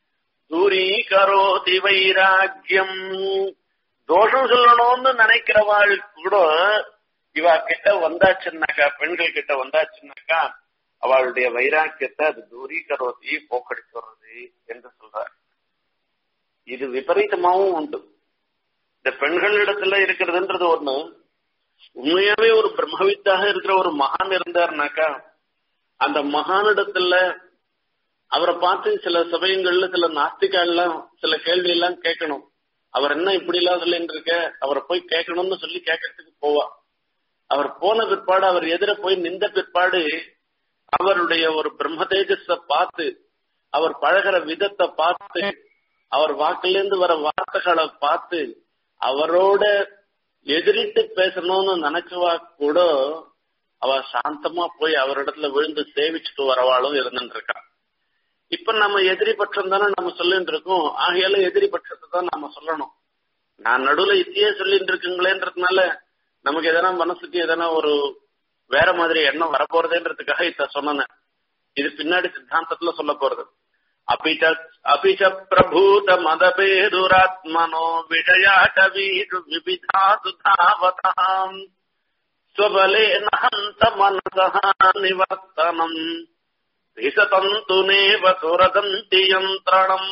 தூரீகரோதி வைராக்கியம் தோஷம் சொல்லணும்னு நினைக்கிறவாள் கூட இவ கிட்ட வந்தாச்சுன்னாக்கா பெண்கள் கிட்ட வந்தாச்சுன்னாக்கா அவளுடைய வைராக்கியத்தை அது தூரீகரோதி போக்கடிச்சுடுறது என்று சொல்றார் இது விபரீதமாவும் உண்டு இந்த பெண்களிடத்துல இருக்கிறதுன்றது ஒண்ணு உண்மையாவே ஒரு பிரம்மவித்தாக இருக்கிற ஒரு மகான் இருந்தாருனாக்கா அந்த மகானிடத்துல அவரை பார்த்து சில சமயங்கள்ல சில நாஸ்திகாலாம் சில கேள்வி எல்லாம் கேட்கணும் அவர் என்ன இப்படி எல்லாம் சொல்லிட்டு இருக்க அவரை போய் கேட்கணும்னு சொல்லி கேட்கறதுக்கு போவா அவர் போன பிற்பாடு அவர் எதிர போய் நின்ற பிற்பாடு அவருடைய ஒரு பிரம்ம தேஜஸ பார்த்து அவர் பழகிற விதத்தை பார்த்து அவர் வாக்கிலிருந்து வர வார்த்தைகளை பார்த்து அவரோட எதிரிட்டு பேசணும்னு நினைச்சவா கூட அவ சாந்தமா போய் அவரிடத்துல விழுந்து சேவிச்சுட்டு வரவாளும் இருந்துட்டு இருக்கா இப்ப நம்ம எதிரி பட்சம் தானே நம்ம சொல்லிட்டு இருக்கோம் ஆகையால எதிரி பட்சத்தை தான் நாம சொல்லணும் நான் நடுவுல இத்தையே சொல்லிட்டு இருக்குங்களேன்றதுனால நமக்கு எதனா மனசுக்கு எதனா ஒரு வேற மாதிரி எண்ணம் வரப்போறதேன்றதுக்காக இத சொன்னேன் இது பின்னாடி சித்தாந்தத்துல சொல்ல போறது அபிச்ச அபிச்ச பிரபூத மதபேதுராத்மனோ விஷயாட்டவீடு விபிதாது தாவதாம் ஸ்வபலேன ஹந்த மனசः நிவர்த்தனம் விசதந்து நேவ சுரதந்தி யந்திரணம்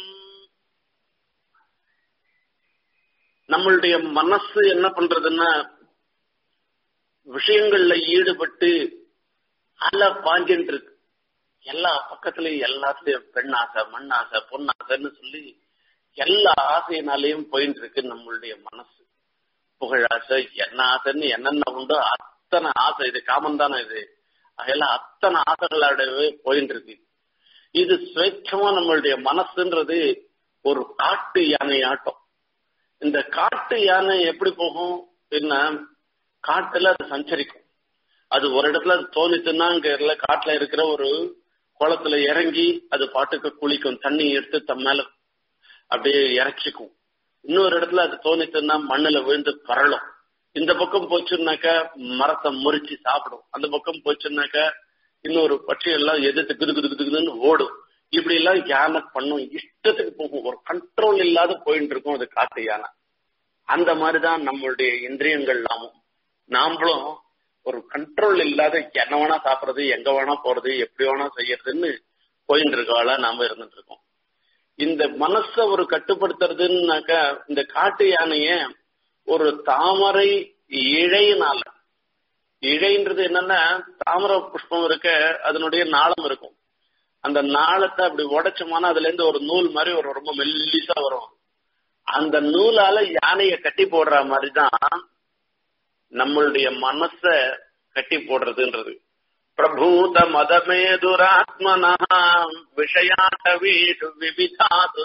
நம்மளுடைய மனசு என்ன பண்றதுன்னா விஷயங்கள்ல ஈடுபட்டு அல பாஞ்சின்னு இருக்கு எல்லா பக்கத்துலயும் எல்லாத்துலயும் பெண் ஆசை மண் ஆசை பொன் ஆசைன்னு சொல்லி எல்லா ஆசையினாலையும் போயிட்டு இருக்கு நம்மளுடைய மனசு புகழ் ஆசை என்ன ஆசைன்னு என்னென்ன உண்டோ அத்தனை ஆசை இது காமன் தானே இது அதெல்லாம் அத்தனை ஆசைகளோடவே போயிட்டு இருக்கு இது சுவேட்சமா நம்மளுடைய மனசுன்றது ஒரு காட்டு யானை ஆட்டம் இந்த காட்டு யானை எப்படி போகும் என்ன காட்டுல அது சஞ்சரிக்கும் அது ஒரு இடத்துல அது தோணிச்சுன்னா அங்க காட்டுல இருக்கிற ஒரு குளத்துல இறங்கி அது பாட்டுக்கு குளிக்கும் தண்ணி எடுத்து தம் மேல அப்படியே இறச்சிக்கும் இன்னொரு இடத்துல அது தோணிச்சுன்னா மண்ணுல விழுந்து பரளும் இந்த பக்கம் போச்சுன்னாக்கா மரத்தை முறிச்சு சாப்பிடும் அந்த பக்கம் போச்சுன்னாக்கா இன்னொரு பட்சி எல்லாம் எதிர்த்து குது குது குது குதுன்னு ஓடும் இப்படி எல்லாம் யானை பண்ணும் இஷ்டத்துக்கு போகும் ஒரு கண்ட்ரோல் இல்லாத போயிட்டு இருக்கும் அது காட்டு யானை அந்த மாதிரிதான் நம்மளுடைய இந்திரியங்கள் நாமும் நாமளும் ஒரு கண்ட்ரோல் இல்லாத என்ன வேணா சாப்பிடுறது எங்க வேணா போறது எப்படி வேணா செய்யறதுன்னு போயிட்டு இருக்கவாளா நாம இருந்துட்டு இருக்கோம் இந்த மனச ஒரு கட்டுப்படுத்துறதுன்னாக்கா இந்த காட்டு யானைய ஒரு தாமரை இழையினால இழைன்றது என்னன்னா தாமரை புஷ்பம் இருக்க அதனுடைய நாளம் இருக்கும் அந்த நாளத்தை அப்படி உடைச்சோம்னா அதுல இருந்து ஒரு நூல் மாதிரி ஒரு ரொம்ப மெல்லிசா வரும் அந்த நூலால யானைய கட்டி போடுற மாதிரிதான் நம்மளுடைய மனச கட்டி போடுறதுன்றது பிரபூத மதமேதுராத்மனா விஷயாட்ட வீடு விவிதாது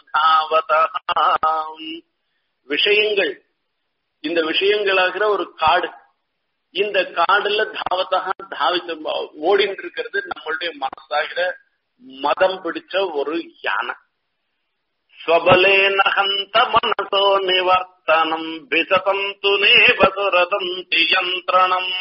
விஷயங்கள் இந்த விஷயங்களாகிற ஒரு காடு இந்த காடுல தாவத்தகா தாவித்து ஓடிட்டு இருக்கிறது நம்மளுடைய மனசாகிற மதம் பிடிச்ச ஒரு யானை ஸ்வபலேன ஹந்த மனசோ நிவர்த்தனம் விசதந்து நேபசுரதந்தி யந்திரணம்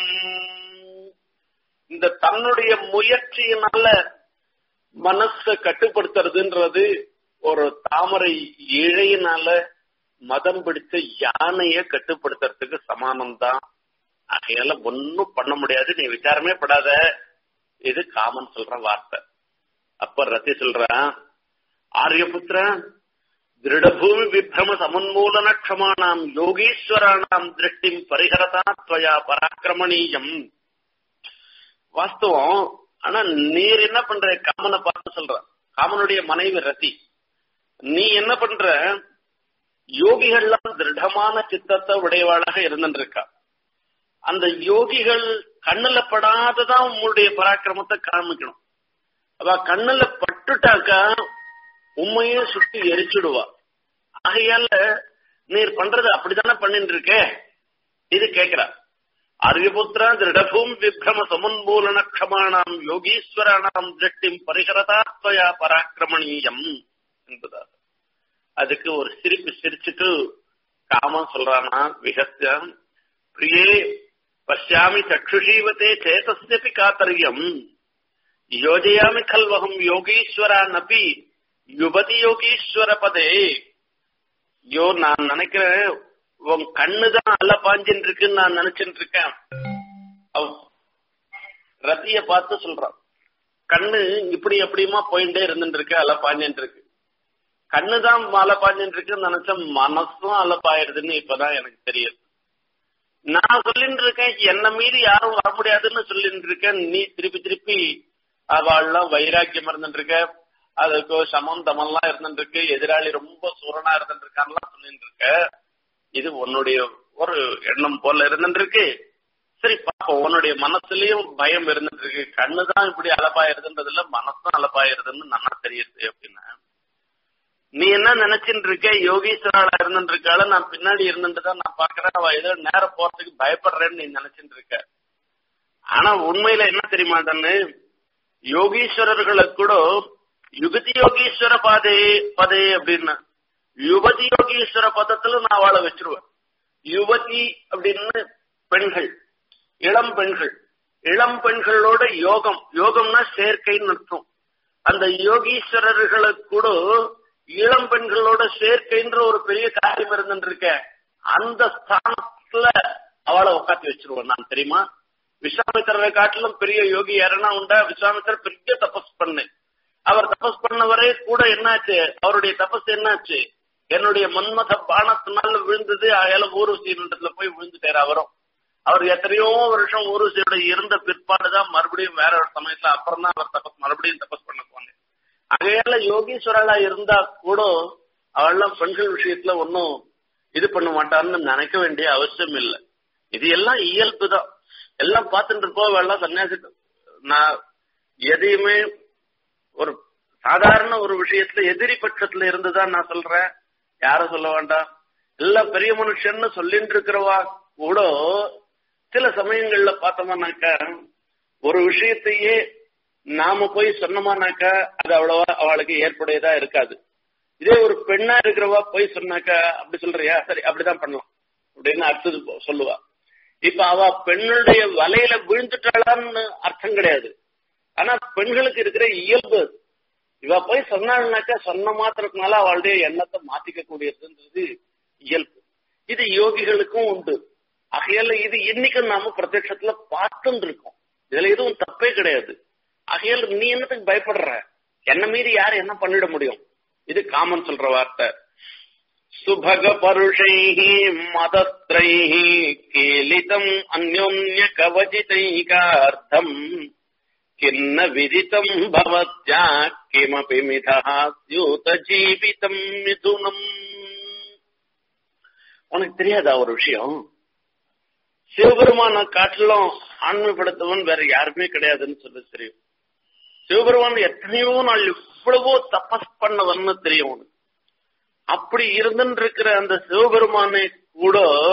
இந்த தன்னுடைய முயற்சியினால மனச கட்டுப்படுத்துறதுன்றது ஒரு தாமரை இழையினால மதம் பிடிச்ச யானைய கட்டுப்படுத்துறதுக்கு சமானம் தான் ஆகையால ஒன்னும் பண்ண முடியாது நீ விசாரமே படாத இது காமன் சொல்ற வார்த்தை அப்ப ரத்தி சொல்றான் ஆரியபுத்திர திருடபூமி விப்ரம சமன்மூலன க்ஷமானாம் யோகீஸ்வரானாம் திருஷ்டிம் பரிஹரதா துவயா பராக்கிரமணீயம் வாஸ்தவம் ஆனா நீர் என்ன பண்ற காமனை பார்த்து சொல்ற காமனுடைய மனைவி ரத்தி நீ என்ன பண்ற யோகிகள்லாம் திருடமான சித்தத்தை உடையவாளாக இருந்துருக்கா அந்த யோகிகள் கண்ணுல படாததான் உங்களுடைய பராக்கிரமத்தை காமிக்கணும் அவ கண்ணுல பட்டுட்டாக்கா உண்மையே சுட்டி எரிச்சுடுவா ஆகையால நீர் பண்றது அப்படித்தானே பண்ணிட்டு இருக்க இது கேக்குறா அரியபுத்திரா திருடபூம் விக்ரம சமுன்மூலன க்ஷமானாம் யோகீஸ்வரானாம் திருஷ்டிம் பரிகரதாத்வயா பராக்கிரமணீயம் என்பதா அதுக்கு ஒரு சிரிப்பு சிரிச்சுட்டு காமம் சொல்றானா விகஸ்யம் பிரியே பசியாமி சக்ஷுஷீவத்தே சேதஸ்யபி காத்தரியம் யோஜயாமி கல்வகம் யோகீஸ்வரானபி யுவதி யோகீஸ்வர பதே யோ நான் நினைக்கிறேன் உன் கண்ணுதான் அல்ல பாஞ்சின்னு இருக்குன்னு நான் நினைச்சுட்டு இருக்கேன் ரத்திய பார்த்து சொல்றான் கண்ணு இப்படி எப்படியுமா போயிட்டே இருந்துட்டு இருக்கு அல பாஞ்சின்னு இருக்கு கண்ணுதான் அல பாஞ்சின்னு இருக்குன்னு நினைச்ச மனசும் அலப்பாயிருதுன்னு இப்பதான் எனக்கு தெரியுது நான் சொல்லிட்டு இருக்கேன் என்ன மீறி யாரும் வர முடியாதுன்னு சொல்லிட்டு இருக்கேன் நீ திருப்பி திருப்பி அவள்லாம் வைராக்கியம் இருந்துட்டு இருக்க அதுக்கு சமம் தமம்லாம் இருந்துட்டு இருக்கு எதிராளி ரொம்ப சூரனா இருந்துட்டு இருக்கான்லாம் சொல்லிட்டு இருக்க இது உன்னுடைய ஒரு எண்ணம் போல இருந்துட்டு இருக்கு சரி பாப்போம் உன்னுடைய மனசுலயும் பயம் இருந்துட்டு இருக்கு கண்ணுதான் இப்படி அலப்பாயிருதுன்றது இல்ல மனசும் அலப்பாயிருதுன்னு நல்லா தெரியுது அப்படின்னா நீ என்ன நினைச்சுட்டு இருக்க யோகீஸ்வரால இருந்துட்டு இருக்கால நான் பின்னாடி இருந்துட்டு தான் நான் பாக்குறேன் அவ ஏதோ நேரம் போறதுக்கு பயப்படுறேன்னு நீ நினைச்சுட்டு இருக்க ஆனா உண்மையில என்ன தெரியுமா தன்னு யோகீஸ்வரர்களை கூட யுகதி யோகீஸ்வர பாதே பதே அப்படின்னு யுவதி யோகீஸ்வர பதத்துல நான் அவளை வச்சிருவேன் யுவதி அப்படின்னு பெண்கள் இளம் பெண்கள் இளம் பெண்களோட யோகம் யோகம்னா சேர்க்கைன்னு அர்த்தம் அந்த யோகீஸ்வரர்களுக்கு கூட இளம் பெண்களோட சேர்க்கைன்ற ஒரு பெரிய காரியம் இருந்துருக்க அந்த ஸ்தானத்துல அவளை உட்காந்து வச்சிருவேன் நான் தெரியுமா விஸ்வாமித்திரரை காட்டிலும் பெரிய யோகி யாருன்னா உண்டா விஸ்வாமித்திரர் பெரிய தபஸ் பண்ணு அவர் தபஸ் பண்ணவரே கூட என்னாச்சு அவருடைய தபஸ் என்னாச்சு என்னுடைய மன்மத பானத்தினால விழுந்தது அயால ஊர்வசியினத்துல போய் விழுந்துட்டாரு அவரும் அவர் எத்தனையோ வருஷம் ஊர்வசியோட இருந்த பிற்பாடுதான் மறுபடியும் வேற ஒரு சமயத்துல அப்புறம் தான் அவர் தபஸ் மறுபடியும் தபஸ் பண்ண போனேன் அகையால யோகீஸ்வரலா இருந்தா கூட அவள்லாம் பெண்கள் விஷயத்துல ஒன்னும் இது பண்ண மாட்டான்னு நினைக்க வேண்டிய அவசியம் இல்லை இது எல்லாம் இயல்பு தான் எல்லாம் பார்த்துட்டு இருப்போம் எல்லாம் சன்னியாசி நான் எதையுமே ஒரு சாதாரண ஒரு விஷயத்துல எதிரி பட்சத்துல இருந்துதான் நான் சொல்றேன் யாரும் சொல்ல வேண்டாம் எல்லாம் பெரிய மனுஷன்னு சொல்லிட்டு இருக்கிறவா கூட சில சமயங்கள்ல பார்த்தோம்னாக்கா ஒரு விஷயத்தையே நாம போய் சொன்னோமானாக்கா அது அவ்வளவா அவளுக்கு ஏற்புடையதா இருக்காது இதே ஒரு பெண்ணா இருக்கிறவா போய் சொன்னாக்கா அப்படி சொல்றியா சரி அப்படிதான் பண்ணலாம் அப்படின்னு அடுத்தது சொல்லுவா இப்ப அவ பெண்ணுடைய வலையில விழுந்துட்டாளான்னு அர்த்தம் கிடையாது ஆனா பெண்களுக்கு இருக்கிற இயல்பு இவ போய் சொன்னாள்னாக்கா சொன்ன மாத்திரத்தினால அவளுடைய எண்ணத்தை மாத்திக்க கூடியதுன்றது இயல்பு இது யோகிகளுக்கும் உண்டு ஆகையால இது இன்னைக்கும் நாம பிரத்யட்சத்துல பார்த்துட்டு இருக்கோம் இதுல எதுவும் தப்பே கிடையாது ஆகையால நீ என்னத்துக்கு பயப்படுற என்ன மீறி யார் என்ன பண்ணிட முடியும் இது காமன் சொல்ற வார்த்தை சுபக பருஷை மதத்ரை கேலிதம் அந்யோன்ய கவச்சிதைகார்த்தம் கிண்ண விதித்தம் பவத்யா கிமபி மிதா ஸ்யூத ஜீவிதம் மிதுனம் உனக்கு தெரியாதா ஒரு விஷயம் சிவபெருமான காட்டிலும் ஆண்மைப்படுத்தவன் வேற யாருமே கிடையாதுன்னு சொல்லி தெரியும் சிவபெருமான் எத்தனையோ நாள் இவ்வளவோ தபஸ் பண்ணவன்னு தெரியும் உனக்கு அப்படி இருந்துட்டு இருக்கிற அந்த சிவபெருமானை கூட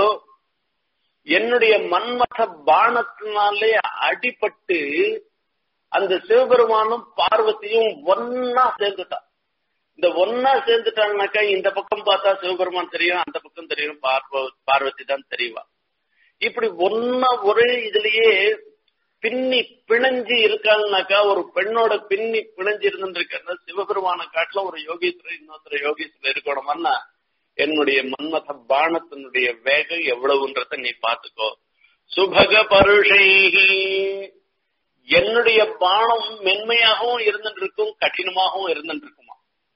என்னுடைய மன்மத பானத்தினாலே அடிபட்டு அந்த சிவபெருமானும் பார்வதியும் ஒன்னா சேர்ந்துட்டான் இந்த ஒன்னா சேர்ந்துட்டாங்கனாக்கா இந்த பக்கம் பார்த்தா சிவபெருமான் தெரியும் அந்த பக்கம் தெரியும் பார்வதி தான் தெரியவா இப்படி ஒன்னா ஒரே இதுலயே பின்னி பிணைஞ்சு இருக்காங்கனாக்கா ஒரு பெண்ணோட பின்னி பிணைஞ்சு இருந்துருக்கிறது சிவபெருமான காட்டுல ஒரு யோகீஸ்வரர் இன்னொருத்தர் யோகீஸ்வரர் இருக்கணும்னா என்னுடைய மன்மத பானத்தினுடைய வேகம் எவ்வளவுன்றத நீ பாத்துக்கோ சுபக பருஷைஹி என்னுடைய பானம் மென்மையாகவும் இருந்துட்டு இருக்கும் கடினமாகவும் இருந்துட்டு இருக்குமா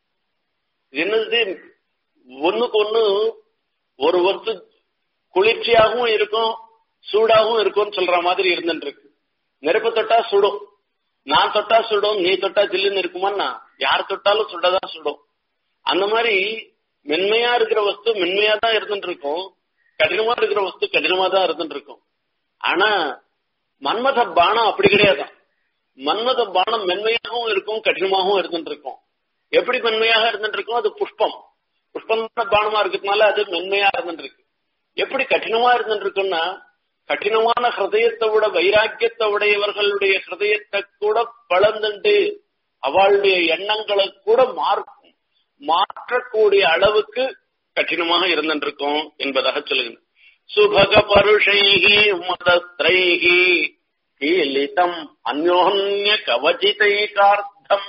என்னது ஒண்ணுக்கு ஒண்ணு ஒரு வஸ்து குளிர்ச்சியாகவும் இருக்கும் சூடாகவும் இருக்கும்னு சொல்ற மாதிரி இருந்துட்டு இருக்கு நெருப்பு தொட்டா சுடும் நான் தொட்டா சுடும் நீ தொட்டா ஜில்லுன்னு இருக்குமான்னா யார் தொட்டாலும் சுடதான் சுடும் அந்த மாதிரி மென்மையா இருக்கிற வஸ்து மென்மையா தான் இருந்துட்டு இருக்கும் கடினமா இருக்கிற வஸ்து கடினமா தான் இருந்துட்டு இருக்கும் ஆனா மன்மத பானம் அப்படி கிடையாது மன்மத பானம் மென்மையாகவும் இருக்கும் கடினமாகவும் இருந்துட்டு இருக்கும் எப்படி மென்மையாக இருந்துட்டு இருக்கும் அது புஷ்பம் புஷ்பம் பானமா இருக்கிறதுனால அது மென்மையா இருந்துட்டு இருக்கு எப்படி கடினமா இருந்துட்டு இருக்குன்னா கடினமான ஹிருதயத்தை விட வைராக்கியத்தை உடையவர்களுடைய ஹிருதயத்தை கூட பழந்துண்டு அவளுடைய எண்ணங்களை கூட மாற்றக்கூடிய அளவுக்கு கடினமாக இருந்திருக்கும் என்பதாக சொல்லுகிறேன் சுபக பருஷைகி மதத்ரைகி கீலிதம் அந்யோன்ய கவச்சிதைகார்த்தம்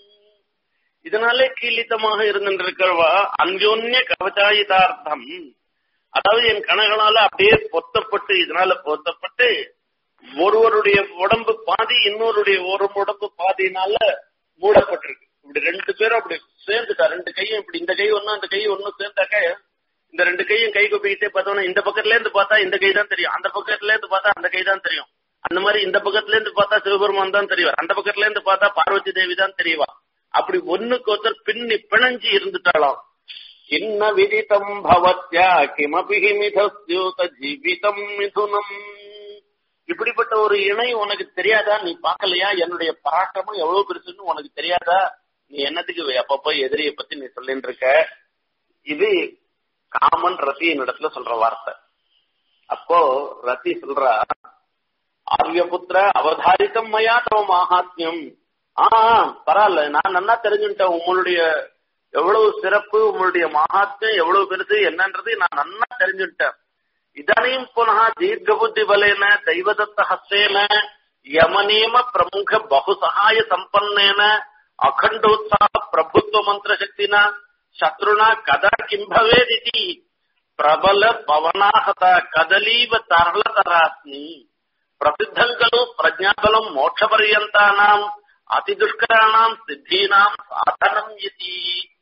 இதனாலே கீலித்தமாக இருந்திருக்கிறவா அந்யோன்ய கவச்சாயிதார்த்தம் அதாவது என் கணகனால அப்படியே பொத்தப்பட்டு இதனால பொத்தப்பட்டு ஒருவருடைய உடம்பு பாதி இன்னொருடைய ஒரு உடம்பு பாதினால மூடப்பட்டிருக்கு இப்படி ரெண்டு பேரும் அப்படி சேர்ந்துட்டா ரெண்டு கையும் இப்படி இந்த கை ஒன்னும் அந்த கை ஒன்னும் சேர்ந்தாக்க இந்த ரெண்டு கையும் கை கொப்பிக்கிட்டே பார்த்தோம்னா இந்த பக்கத்துல இருந்து பார்த்தா இந்த கை தான் தெரியும் அந்த பக்கத்துல இருந்து பார்த்தா அந்த கை தான் தெரியும் அந்த மாதிரி இந்த பக்கத்துல இருந்து பார்த்தா சிவபெருமான் தான் தெரியும் அந்த பக்கத்துல இருந்து பார்த்தா பார்வதி தேவி தான் தெரியவா அப்படி ஒண்ணுக்கு ஒருத்தர் பின்னி பிணைஞ்சு இருந்துட்டாளாம் கிண்ண விதித்தம் பவத்யா கிமபி மிதஸ்யூத ஜீவிதம் மிதுனம் இப்படிப்பட்ட ஒரு இணை உனக்கு தெரியாதா நீ பார்க்கலையா என்னுடைய பராக்கிரமம் எவ்வளவு பெருசுன்னு உனக்கு தெரியாதா நீ என்னத்துக்கு அப்பப்போ எதிரிய பத்தி நீ சொல்லிட்டு இருக்க இது காமன் ரத்தியின் இடத்துல சொல்ற வார்த்தை அப்போ ரத்தி சொல்றா ஆரியபுத்திர அவதாரித்தம் மயா தவ மகாத்மியம் ஆ பரவாயில்ல நான் நல்லா தெரிஞ்சுட்டேன் உங்களுடைய எவ்வளவு சிறப்பு உங்களுடைய மகாத்மியம் எவ்வளவு பெருசு என்னன்றது நான் நன்னா தெரிஞ்சுட்டேன் இதானையும் புனः தீர்க்க புத்தி பலேன தெய்வதத்த ஹஸ்தேன யமநேம பிரமுக பகுசகாய சம்பன்னேன அகண்டோத்சாக பிரபுத்துவ மந்திர சக்தினா சத்ருனா கதா கிம் பவேதிதி பிரபல பவனாகத கதலீவ தரளதராஸ்மி பிரசித்தம் கலு பிரஜாபலம் மோட்ச பரியந்தானாம் அதிதுஷ்கராணாம் சித்தீனாம் சாதனம் யதி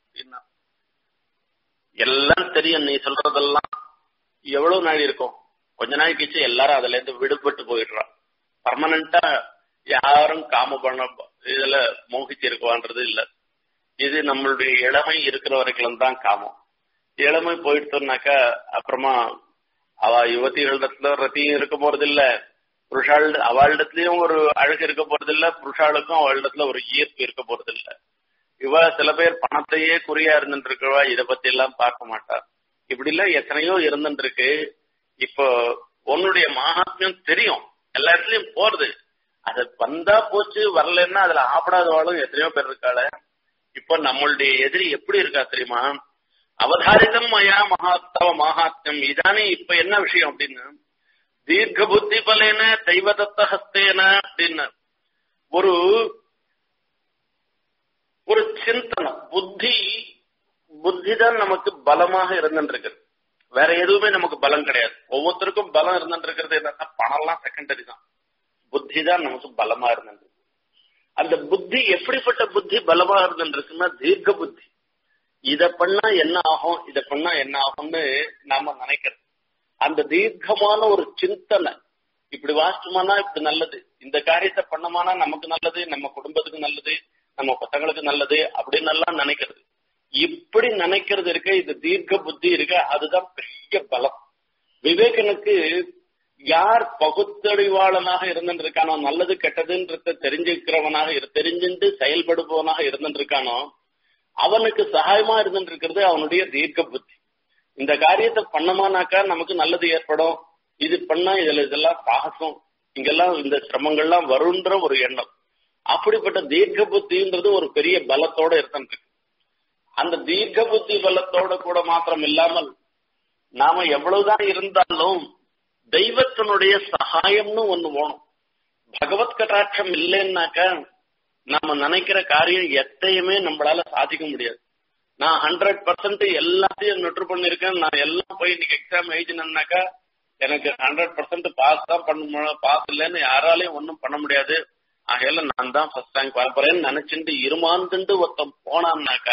எல்லாம் தெரியும் நீ சொல்றதெல்லாம் எவ்வளவு நாள் இருக்கும் கொஞ்ச நாள் கழிச்சு எல்லாரும் அதுல இருந்து விடுபட்டு போயிடுறான் பர்மனண்டா யாரும் காம பண்ண இதுல மோகிச்சு இருக்குவான்றது இல்ல இது நம்மளுடைய இளமை இருக்கிற வரைக்கும் தான் காமம் இளமை போயிடுத்தோம்னாக்கா அப்புறமா அவ யுவதிகளிடத்துல ரத்தியும் இருக்க போறது இல்ல புருஷாள் அவளிடத்துலயும் ஒரு அழகு இருக்க போறது இல்ல புருஷாளுக்கும் அவளிடத்துல ஒரு ஈர்ப்பு இருக்க போறது இல்ல இவ சில பேர் பணத்தையே குறியா இருந்துட்டு இருக்கவா இத பத்தி எல்லாம் பார்க்க மாட்டா இப்படி எல்லாம் எத்தனையோ இருந்துட்டு இருக்கு இப்போ உன்னுடைய மகாத்மியம் தெரியும் எல்லா இடத்துலயும் போறது அது வந்தா போச்சு வரலன்னா அதுல ஆப்படாதவாளும் எத்தனையோ பேர் இருக்காள இப்போ நம்மளுடைய எதிரி எப்படி இருக்கா தெரியுமா அவதாரிதம் மயா மகாத்தவ மகாத்மியம் இதானே இப்ப என்ன விஷயம் அப்படின்னு தீர்க்க புத்தி பலேன தெய்வதத்த ஹஸ்தேன அப்படின்னு ஒரு ஒரு சிந்தனம் புத்தி புத்தி தான் நமக்கு பலமாக இருந்துருக்கு வேற எதுவுமே நமக்கு பலம் கிடையாது ஒவ்வொருத்தருக்கும் பலம் இருந்துட்டு இருக்கிறது என்னன்னா பணம்லாம் செகண்டரி தான் புத்தி தான் நமக்கு பலமா இருந்துருக்கு அந்த புத்தி எப்படிப்பட்ட புத்தி பலமா இருந்துருக்குன்னா தீர்க்க புத்தி இத பண்ணா என்ன ஆகும் இத பண்ணா என்ன ஆகும்னு நாம நினைக்கிறது அந்த தீர்க்கமான ஒரு சிந்தனை இப்படி வாசிச்சோம்னா இப்படி நல்லது இந்த காரியத்தை பண்ணோமானா நமக்கு நல்லது நம்ம குடும்பத்துக்கு நல்லது நம்ம பசங்களுக்கு நல்லது அப்படின்னு எல்லாம் நினைக்கிறது இப்படி நினைக்கிறது இருக்க இது தீர்க்க புத்தி இருக்க அதுதான் பெரிய பலம் விவேகனுக்கு யார் பகுத்தறிவாளனாக இருந்திருக்கானோ நல்லது கெட்டதுன்றத தெரிஞ்சுக்கிறவனாக தெரிஞ்சுட்டு செயல்படுபவனாக இருந்திருக்கானோ அவனுக்கு சகாயமா இருந்துருக்கிறது அவனுடைய தீர்க்க புத்தி இந்த காரியத்தை பண்ணமானாக்கா நமக்கு நல்லது ஏற்படும் இது பண்ணா இதுல இதெல்லாம் சாகசம் இங்கெல்லாம் இந்த சிரமங்கள்லாம் வருன்ற ஒரு எண்ணம் அப்படிப்பட்ட தீர்க்க புத்தின்றது ஒரு பெரிய பலத்தோட இருந்துருக்கு அந்த தீர்க்க புத்தி பலத்தோட கூட மாத்திரம் இல்லாமல் நாம எவ்வளவுதான் இருந்தாலும் தெய்வத்தினுடைய சகாயம்னு ஒண்ணு வேணும் பகவத் கட்டாட்சம் இல்லைன்னாக்கா நாம நினைக்கிற காரியம் எத்தையுமே நம்மளால சாதிக்க முடியாது நான் ஹண்ட்ரட் பர்சன்ட் எல்லாத்தையும் நொட்டு பண்ணிருக்கேன் நான் எல்லாம் போய் இன்னைக்கு எக்ஸாம் எழுதினேன்னாக்கா எனக்கு ஹண்ட்ரட் பர்சன்ட் பாஸ் தான் பண்ண பாஸ் இல்லைன்னு யாராலையும் ஒன்றும் பண்ண முடியாது ஆகையில நான் தான் ஃபர்ஸ்ட் ரேங்க் வரப்போறேன்னு நினைச்சுட்டு இருமாந்துட்டு ஒருத்தன் போனான்னாக்கா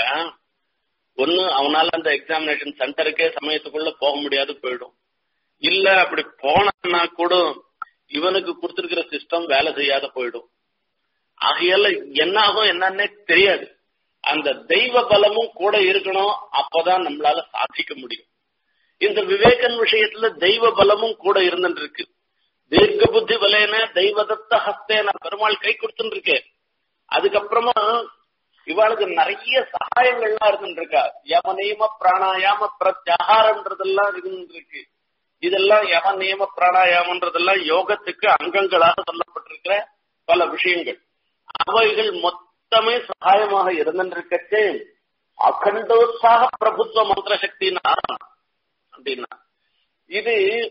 ஒண்ணு அவனால அந்த எக்ஸாமினேஷன் சென்டருக்கே சமயத்துக்குள்ள போக முடியாது போயிடும் இல்ல அப்படி போனான்னா கூட இவனுக்கு கொடுத்திருக்கிற சிஸ்டம் வேலை செய்யாத போயிடும் ஆகையால என்ன ஆகும் என்னன்னே தெரியாது அந்த தெய்வ பலமும் கூட இருக்கணும் அப்பதான் நம்மளால சாதிக்க முடியும் இந்த விவேகன் விஷயத்துல தெய்வ பலமும் கூட இருந்துட்டு இருக்கு தீர்க்க புத்தி பலேன தெய்வதத்த ஹஸ்தேன பெருமாள் கை கொடுத்துட்டு இருக்கேன் அதுக்கப்புறமா இவாளுக்கு நிறைய சகாயங்கள்லாம் இருந்துட்டு இருக்கா யம நியம பிராணாயாம பிரத்யாகாரம்ன்றதெல்லாம் இருந்துட்டு இருக்கு இதெல்லாம் யம நியம பிராணாயாமன்றதெல்லாம் யோகத்துக்கு அங்கங்களாக சொல்லப்பட்டிருக்கிற பல விஷயங்கள் அவைகள் மொத்தமே சகாயமாக இருந்திருக்கச்சே அகண்டோத்சாக பிரபுத்துவ மந்திர சக்தினா அப்படின்னா இது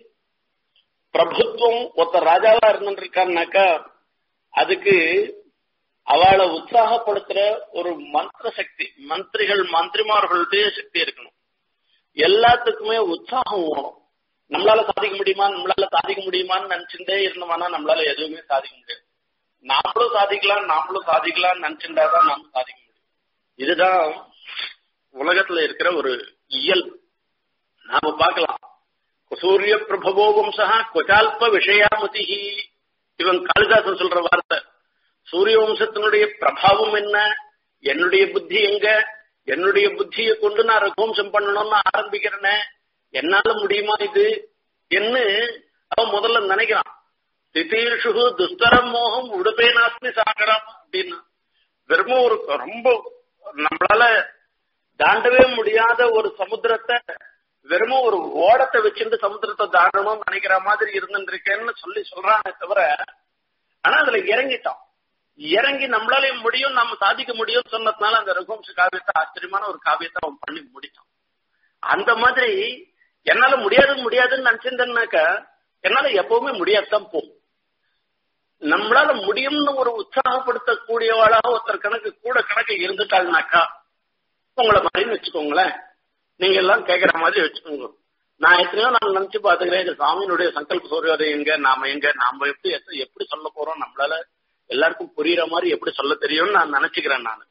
பிரபுத்துவம் ஒருத்த ராஜாவா இருந்துருக்கான்னாக்கா அதுக்கு அவளை உற்சாகப்படுத்துற ஒரு மந்திர சக்தி மந்திரிகள் மந்திரிமார்களுடைய சக்தி இருக்கணும் எல்லாத்துக்குமே உற்சாகம் வேணும் நம்மளால சாதிக்க முடியுமா நம்மளால சாதிக்க முடியுமான்னு நினைச்சுட்டே இருந்தோம்னா நம்மளால எதுவுமே சாதிக்க முடியாது நாமளும் சாதிக்கலாம் நாமளும் சாதிக்கலாம்னு நினைச்சுட்டாதான் நாம சாதிக்க முடியும் இதுதான் உலகத்துல இருக்கிற ஒரு இயல்பு நாம பார்க்கலாம் சூரிய பிரபவோ வம்சா கொச்சால்ப விஷயாமதி இவன் காளிதாசன் சொல்ற வார்த்தை சூரிய வம்சத்தினுடைய பிரபாவம் என்ன என்னுடைய புத்தி எங்க என்னுடைய புத்தியை கொண்டு நான் ரகுவம்சம் பண்ணணும்னு ஆரம்பிக்கிறேனே என்னால முடியுமா இது என்ன அவன் முதல்ல நினைக்கிறான் திதீர்ஷு துஸ்தரம் மோகம் உடுப்பே நாஸ்மி சாகரம் அப்படின்னா வெறும் ஒரு ரொம்ப நம்மளால தாண்டவே முடியாத ஒரு சமுத்திரத்தை வெறும் ஒரு ஓடத்தை வச்சுட்டு சமுத்திரத்தை தாண்டணும்னு நினைக்கிற மாதிரி இருந்துருக்கேன்னு சொல்லி சொல்றானே தவிர ஆனா அதுல இறங்கிட்டான் இறங்கி நம்மளால முடியும் நம்ம சாதிக்க முடியும் சொன்னதுனால அந்த ரகுவம்ச காவியத்தை ஆச்சரியமான ஒரு காவியத்தை அவன் பண்ணி முடிச்சான் அந்த மாதிரி என்னால முடியாது முடியாதுன்னு நினைச்சிருந்தேன்னாக்க என்னால எப்பவுமே முடியாதுதான் போகும் நம்மளால முடியும்னு ஒரு உற்சாகப்படுத்தக்கூடியவாளாக ஒருத்தர் கணக்கு கூட கணக்கு இருந்துட்டாள்னாக்கா உங்களை மாதிரின்னு வச்சுக்கோங்களேன் நீங்க எல்லாம் கேட்கிற மாதிரி வச்சுக்கோங்க நான் எத்தனையோ நான் நினைச்சு பாத்துக்கிறேன் இந்த சாமியினுடைய சங்கல்ப சூரியோதயம் எங்க நாம எங்க நாம எப்படி எத்த- எப்படி சொல்ல போறோம் நம்மளால எல்லாருக்கும் புரியுற மாதிரி எப்படி சொல்ல தெரியும்னு நான் நினைச்சுக்கிறேன் நான்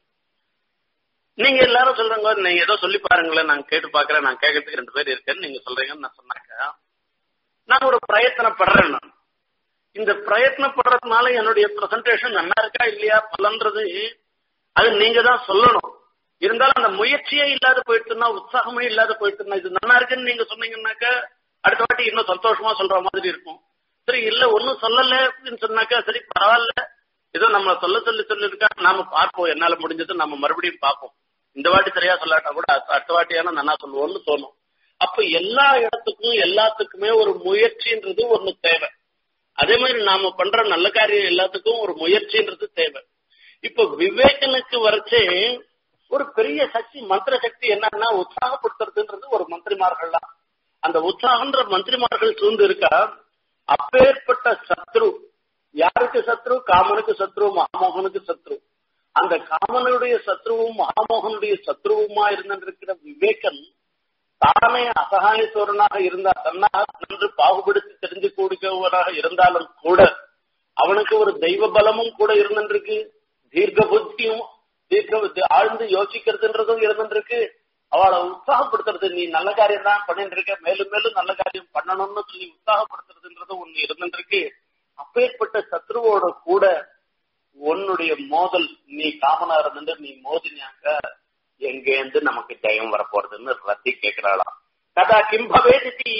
நீங்க எல்லாரும் சொல்றீங்க நீங்க ஏதோ சொல்லி பாருங்களேன் நான் கேட்டு பாக்குறேன் நான் கேட்கறதுக்கு ரெண்டு பேர் இருக்கேன்னு நீங்க சொல்றீங்கன்னு நான் சொன்னாக்க நான் ஒரு பிரயத்தனப்படுறேன் நான் இந்த பிரயத்னப்படுறதுனால என்னுடைய பிரசன்டேஷன் நல்லா இருக்கா இல்லையா பலன்றது அது நீங்க தான் சொல்லணும் இருந்தாலும் அந்த முயற்சியே இல்லாத போயிட்டுனா உற்சாகமே இல்லாத போயிட்டுனா இது நல்லா இருக்குன்னு நீங்க சொன்னீங்கன்னாக்க அடுத்த வாட்டி இன்னும் சந்தோஷமா சொல்ற மாதிரி இருக்கும் சரி இல்ல ஒன்னும் சொல்லல அப்படின்னு சொன்னாக்கா சரி பரவாயில்ல ஏதோ நம்ம சொல்ல சொல்லி சொல்லிருக்கா நாம பார்ப்போம் என்னால முடிஞ்சது நம்ம மறுபடியும் பார்ப்போம் இந்த வாட்டி சரியா சொல்லாட்டா கூட அடுத்த- அடுத்த வாட்டியான நல்லா சொல்லுவோம்னு தோணும் அப்ப எல்லா இடத்துக்கும் எல்லாத்துக்குமே ஒரு முயற்சின்றது ஒண்ணு தேவை அதே மாதிரி நாம பண்ற நல்ல காரியம் எல்லாத்துக்கும் ஒரு முயற்சின்றது தேவை இப்ப விவேகனுக்கு வரைச்சே ஒரு பெரிய சக்தி மந்திர சக்தி என்னன்னா உற்சாகப்படுத்துறதுன்றது ஒரு மந்திரிமார்கள் தான் அந்த உற்சாகன்ற மந்திரிமார்கள் சூழ்ந்து இருக்கா அப்பேற்பட்ட சத்ரு யாருக்கு சத்ரு காமனுக்கு சத்ரு மகாமோகனுக்கு சத்ரு அந்த காமனுடைய சத்ருவும் மகாமோகனுடைய சத்ருவுமா இருந்திருக்கிற விவேகன் தானே அசகாயசோரனாக இருந்தா தன்னாக நன்று பாகுபடுத்தி தெரிஞ்சு கூடிக்கவராக இருந்தாலும் கூட அவனுக்கு ஒரு தெய்வ பலமும் கூட இருந்திருக்கு தீர்க்க புத்தியும் தீர்க்க ஆழ்ந்து யோசிக்கிறதுன்றதும் இருந்திருக்கு அவளை உற்சாகப்படுத்துறது நீ நல்ல காரியம் தான் பண்ணிட்டு இருக்க மேலும் மேலும் நல்ல காரியம் பண்ணணும்னு சொல்லி உற்சாகப்படுத்துறதுன்றது ஒண்ணு இருந்திருக்கு அப்பேற்பட்ட சத்ருவோட கூட உன்னுடைய மோதல் நீ காமனா இருந்துட்டு நீ மோதினாக்க எங்கேருந்து நமக்கு ஜெயம் வரப்போறதுன்னு ரத்தி கேட்கிறாளாம் கதா கிம் பவேதி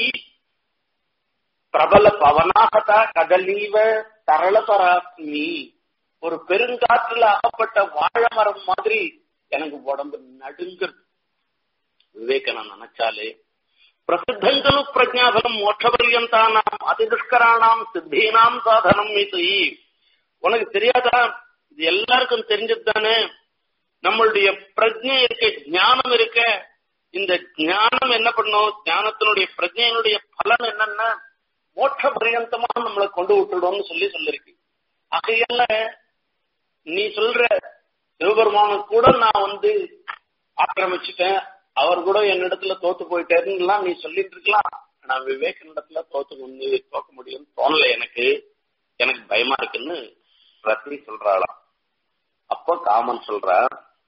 பிரபல பவனாகதா கடலீவ தரளபராத்மி ஒரு பெருங்காற்றுல அகப்பட்ட வாழை மரம் மாதிரி எனக்கு உடம்பு நடுங்கிறது விவேகனம் நினைச்சாலே பிரசித்தங்கலு பிரஜாபலம் மோட்சபரியந்தானாம் அதிதுஷ்கராணாம் சித்தீனாம் சாதனம் இது உனக்கு தெரியாதா இது எல்லாருக்கும் தெரிஞ்சது தானே நம்மளுடைய பிரஜை இருக்க ஞானம் இருக்க இந்த ஞானம் என்ன பண்ணும் ஞானத்தினுடைய பிரஜையினுடைய பலன் என்னன்னா மோட்ச பரியந்தமா நம்மளை கொண்டு விட்டுடும்னு சொல்லி சொல்லிருக்கு ஆகையால நீ சொல்ற சிவபெருமான கூட நான் வந்து ஆக்கிரமிச்சுட்டேன் அவர் கூட என்னிடத்துல தோத்து போயிட்டேருன்னு நீ சொல்லிட்டு இருக்கலாம் ஆனா விவேகனிடத்துல தோத்து முன்னே தோக்க முடியும்னு தோணல எனக்கு எனக்கு பயமா இருக்குன்னு ரத்னி சொல்றாளாம் அப்போ காமன் சொல்றா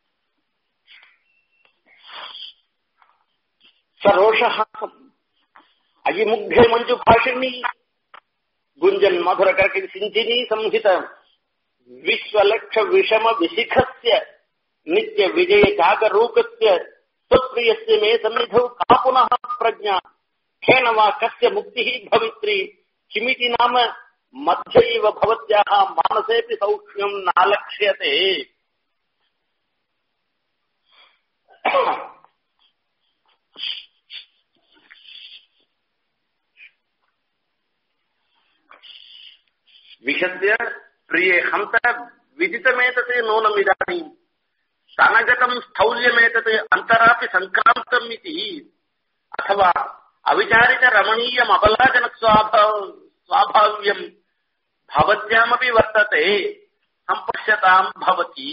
சரோஷஹாசம் அகிமுக்தே மஞ்சு பாஷிணி குஞ்சன் மதுர கர்கி சிஞ்சினி சம்ஹித விஸ்வலட்ச விஷம விசிகஸ்ய நித்ய விஜய ஜாகரூகஸ்ய स्वप्रियस्य मे सन्निधौ का पुनः प्रज्ञा खेन वा कस्य मुक्तिः भवित्री किमिति नाम मध्य इव भवत्याः मानसेऽपि सौक्ष्म्यम् नालक्ष्यते विशस्य प्रिये हन्त विदितमेतत् नूनमिदानीम् स्तनगतम् स्थौल्यमेतत् अन्तरापि सङ्क्रान्तम् इति अथवा अविचारित रमणीयम् अबलाजन स्वाभाव्यम् भवत्यामपि वर्तते சம்பஷ்யதாம் பவதி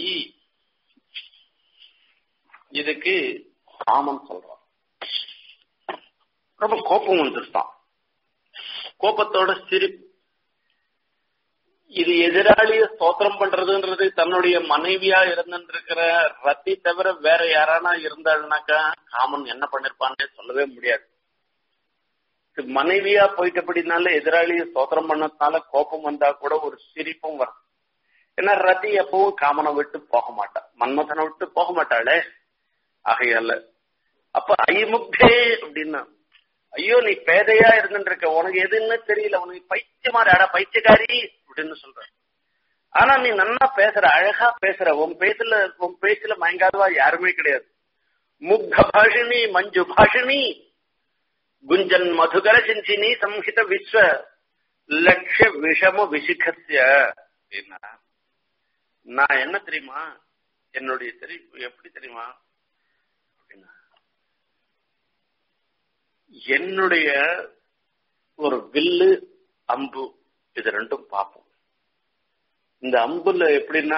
இதுக்கு காமம் சொல்றான் ரொம்ப கோபம் வந்துருத்தான் கோபத்தோட சிரிப்பு இது எதிராளிய ஸ்தோத்திரம் பண்றதுன்றது தன்னுடைய மனைவியா இருந்துருக்கிற ரத்தி தவிர வேற யாரானா இருந்தாள்னாக்கா காமன் என்ன பண்ணிருப்பான்னு சொல்லவே முடியாது மனைவியா போயிட்டபடினால எதிராளிய ஸ்தோத்திரம் பண்ணதுனால கோபம் வந்தா கூட ஒரு சிரிப்பும் வரும் ஏன்னா ரத்தி எப்பவும் காமனை விட்டு போக மாட்டா மன்மதனை விட்டு போக மாட்டாளே ஆகையால அப்ப ஐமுக்தே அப்படின்னா ஐயோ நீ பேதையா இருந்துருக்க உனக்கு எதுன்னு தெரியல உனக்கு பைத்தியமாரி அட பைத்தியக்காரி அப்படின்னு சொல்ற ஆனா நீ நல்லா பேசுற அழகா பேசுற உன் பேசுல உன் பேச்சுல மயங்காதவா யாருமே கிடையாது முக்த பாஷினி மஞ்சு பாஷினி குஞ்சன் மதுகர சிஞ்சினி சம்ஹித விஸ்வ லட்சிய விஷம விசிகசிய அப்படின்னா நான் என்ன தெரியுமா என்னுடைய தெரி எப்படி தெரியுமா அப்படின்னா என்னுடைய ஒரு வில்லு அம்பு இது ரெண்டும் பார்ப்போம் இந்த அம்புல எப்படின்னா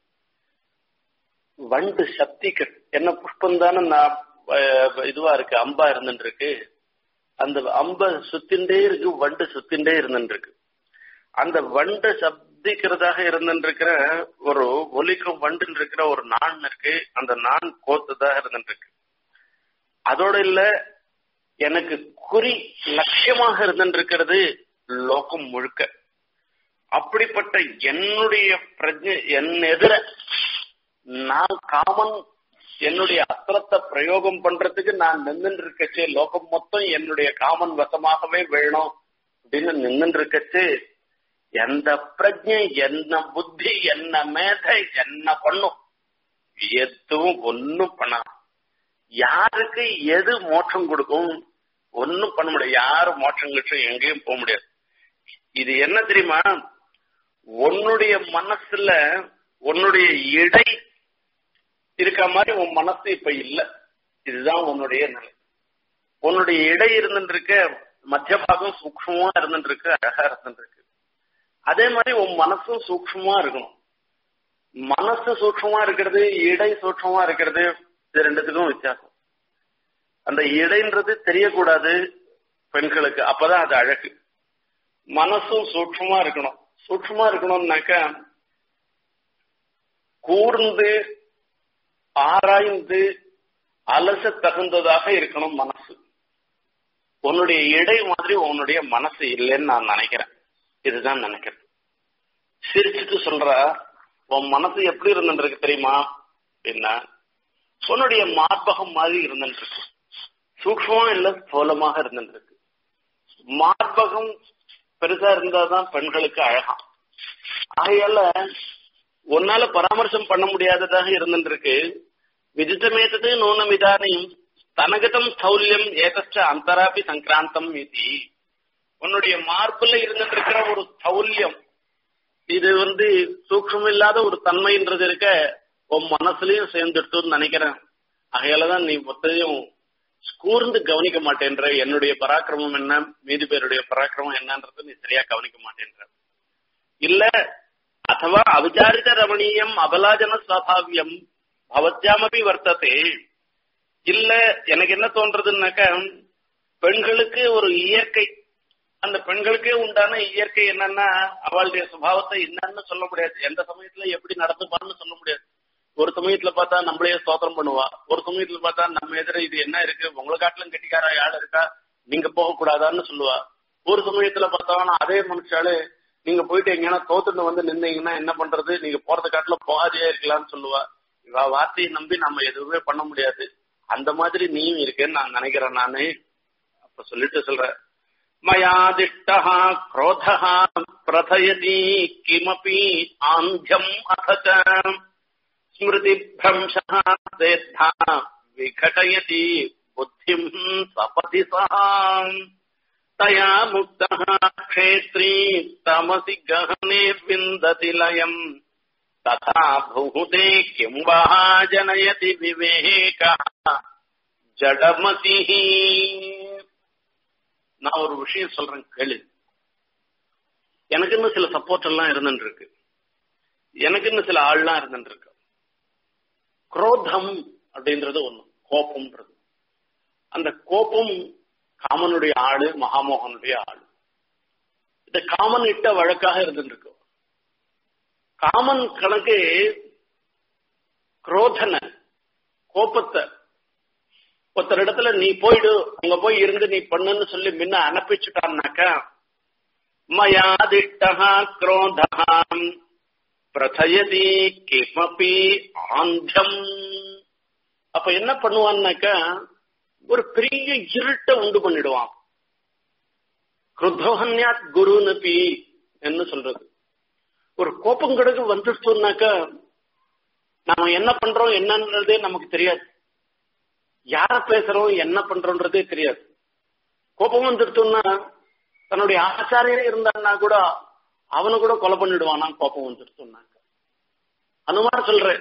வண்டு சக்திகள் என்ன புஷ்பம் தானே நான் அஹ், இதுவா இருக்கு அம்பா இருந்துட்டு இருக்கு அந்த அம்ப சுத்திண்டே இருக்கு வண்டு சுத்திண்டே இருந்துட்டு இருக்கு அந்த வண்டு சப்திக்கிறதாக இருந்துட்டு இருக்கிற ஒரு ஒலிக்கும் வண்டு இருக்கிற ஒரு நான் இருக்கு அந்த நான் கோத்துதாக இருந்துட்டு இருக்கு அதோட இல்ல எனக்கு குறி லட்சியமாக இருந்துட்டு இருக்கிறது லோகம் முழுக்க அப்படிப்பட்ட என்னுடைய பிரஜை என் எதிர நான் காமன் என்னுடைய அஸ்திரத்தை பிரயோகம் பண்றதுக்கு நான் நின்னுட்டு இருக்கச்சு லோகம் மொத்தம் என்னுடைய காமன் வசமாகவே வேணும் அப்படின்னு நின்னுட்டு இருக்கச்சு எந்த பிரஜை என்ன புத்தி என்ன மேதை என்ன பண்ணும் எதுவும் ஒன்னும் பண்ணாது யாருக்கு எது மோட்சம் கொடுக்கும் ஒன்னும் பண்ண முடியாது யாரும் மோட்சம் கிட்ட எங்கேயும் போக முடியாது இது என்ன தெரியுமா உன்னுடைய மனசுல உன்னுடைய இடை இருக்க மாதிரி உன் மனசு இப்ப இல்ல இதுதான் உன்னுடைய நிலை உன்னுடைய இடை இருந்துட்டு இருக்க மத்திய பாகம் சூக்ஷமா இருந்துட்டு இருக்கு அழகா இருந்துட்டு இருக்கு அதே மாதிரி உன் மனசும் சூக்ஷமா இருக்கணும் மனசு சூக்ஷமா இருக்கிறது இடை சூக்ஷமா இருக்கிறது இது ரெண்டுத்துக்கும் வித்தியாசம் அந்த இடைன்றது தெரியக்கூடாது பெண்களுக்கு அப்பதான் அது அழகு மனசும் சூக்ஷமா இருக்கணும் சூக்ஷமா இருக்கணும்னாக்கா கூர்ந்து ஆராய்ந்து அலச தகுந்ததாக இருக்கணும் மனசு உன்னுடைய இடை மாதிரி உன்னுடைய மனசு இல்லைன்னு நான் நினைக்கிறேன் இதுதான் நினைக்கிறேன் சிரிச்சுட்டு சொல்ற உன் மனசு எப்படி இருந்துருக்கு தெரியுமா அப்படின்னா உன்னுடைய மார்பகம் மாதிரி இருந்துருக்கு சூக்ஷமா இல்ல ஸ்தூலமாக இருந்துருக்கு மார்பகம் பெருசா இருந்தாதான் பெண்களுக்கு அழகா ஆகையால உன்னால பராமர்சம் பண்ண முடியாததாக இருந்துருக்கு விதித்தமேத்தது நூனம் இதானையும் தனகதம் ஸ்தௌல்யம் ஏதச்ச அந்தராபி சங்கிராந்தம் இது உன்னுடைய மார்புல இருந்துட்டு இருக்கிற ஒரு ஸ்தௌல்யம் இது வந்து சூக்ஷம் இல்லாத ஒரு தன்மைன்றது இருக்க உன் மனசுலயும் சேர்ந்துட்டுன்னு நினைக்கிறேன் ஆகையாலதான் நீ மொத்தையும் கூர்ந்து கவனிக்க மாட்டேன்ற என்னுடைய பராக்கிரமம் என்ன மீதி பேருடைய பராக்கிரமம் என்னன்றது நீ சரியா கவனிக்க மாட்டேன்ற இல்ல ಅಥವಾ அவிச்சாரித ரமணீயம் அபலாஜன சுவாபாவியம் பவத்யாமபி வர்த்ததே இல்ல எனக்கு என்ன தோன்றதுன்னாக்க பெண்களுக்கு ஒரு இயற்கை அந்த பெண்களுக்கே உண்டான இயற்கை என்னன்னா அவளுடைய சுபாவத்தை என்னன்னு சொல்ல முடியாது எந்த சமயத்துல எப்படி நடந்துப்பான்னு சொல்ல முடியாது ஒரு சமயத்துல பார்த்தா நம்மளே ஸ்தோத்திரம் பண்ணுவா ஒரு சமயத்துல பார்த்தா நம்ம எதிர இது என்ன இருக்கு உங்களை காட்டிலும் கெட்டிக்காரா யாழ் இருக்கா நீங்க போக கூடாதான்னு சொல்லுவா ஒரு சமயத்துல பார்த்தாங்கன்னா அதே மனுஷாலு நீங்க போயிட்டு எங்கன்னா தோத்துட்டு வந்து நின்னீங்கன்னா என்ன பண்றது நீங்க போறது காட்டுல போகாதே இருக்கலாம்னு சொல்லுவா இவ வார்த்தையை நம்பி நம்ம எதுவுமே பண்ண முடியாது அந்த மாதிரி நீயும் இருக்கேன்னு நான் நினைக்கிறேன் நானு அப்ப சொல்லிட்டு சொல்றேன் மயாதிஷ்டா क्रोधः प्रथयति किमपि आन्ध्यम् अथ च स्मृतिभ्रंशः सेद्धा विघटयति बुद्धिम् सपदि सः तया मुक्तः क्षेत्री तमसि गहने विन्दति लयम् तथा भूते किम् वः जनयति विवेकः जडमतिः நான் ஒரு விஷயம் சொல்றேன் கேளு எனக்குன்னு சில சப்போர்ட் எல்லாம் இருந்துட்டு இருக்கு எனக்குன்னு சில ஆள்லாம் இருந்துட்டு இருக்கு குரோதம் அப்படின்றது ஒண்ணு கோபம்ன்றது அந்த கோபம் காமனுடைய ஆளு மகாமோகனுடைய ஆளு இந்த காமன் இட்ட வழக்காக இருந்துட்டு இருக்கு காமன் கணக்கு குரோதனை கோபத்தை ஒருத்தர் இடத்துல நீ போயிடு அங்க போய் இருந்து நீ பண்ணுன்னு சொல்லி முன்ன அனுப்பிச்சுட்டான்னாக்கா மயாதிஷ்டா குரோதாம் பிரதயதி கிமபி ஆந்தம் அப்ப என்ன பண்ணுவான்னாக்கா ஒரு பெரிய இருட்டை உண்டு பண்ணிடுவான் குருத்தோகன்யாத் குருனபி என்ன சொல்றது ஒரு கோப்பங்கடகு வந்துடுச்சோம்னாக்கா நாம என்ன பண்றோம் என்னன்றதே நமக்கு தெரியாது யார பேசுறோம் என்ன பண்றோன்றதே தெரியாது கோபம் வந்துடுத்தோம்னா தன்னுடைய ஆச்சாரியரே இருந்தான்னா கூட அவனை கூட கொலை பண்ணிடுவானா கோபம் வந்துடுத்தோம்னாக்க ஹனுமான் சொல்றேன்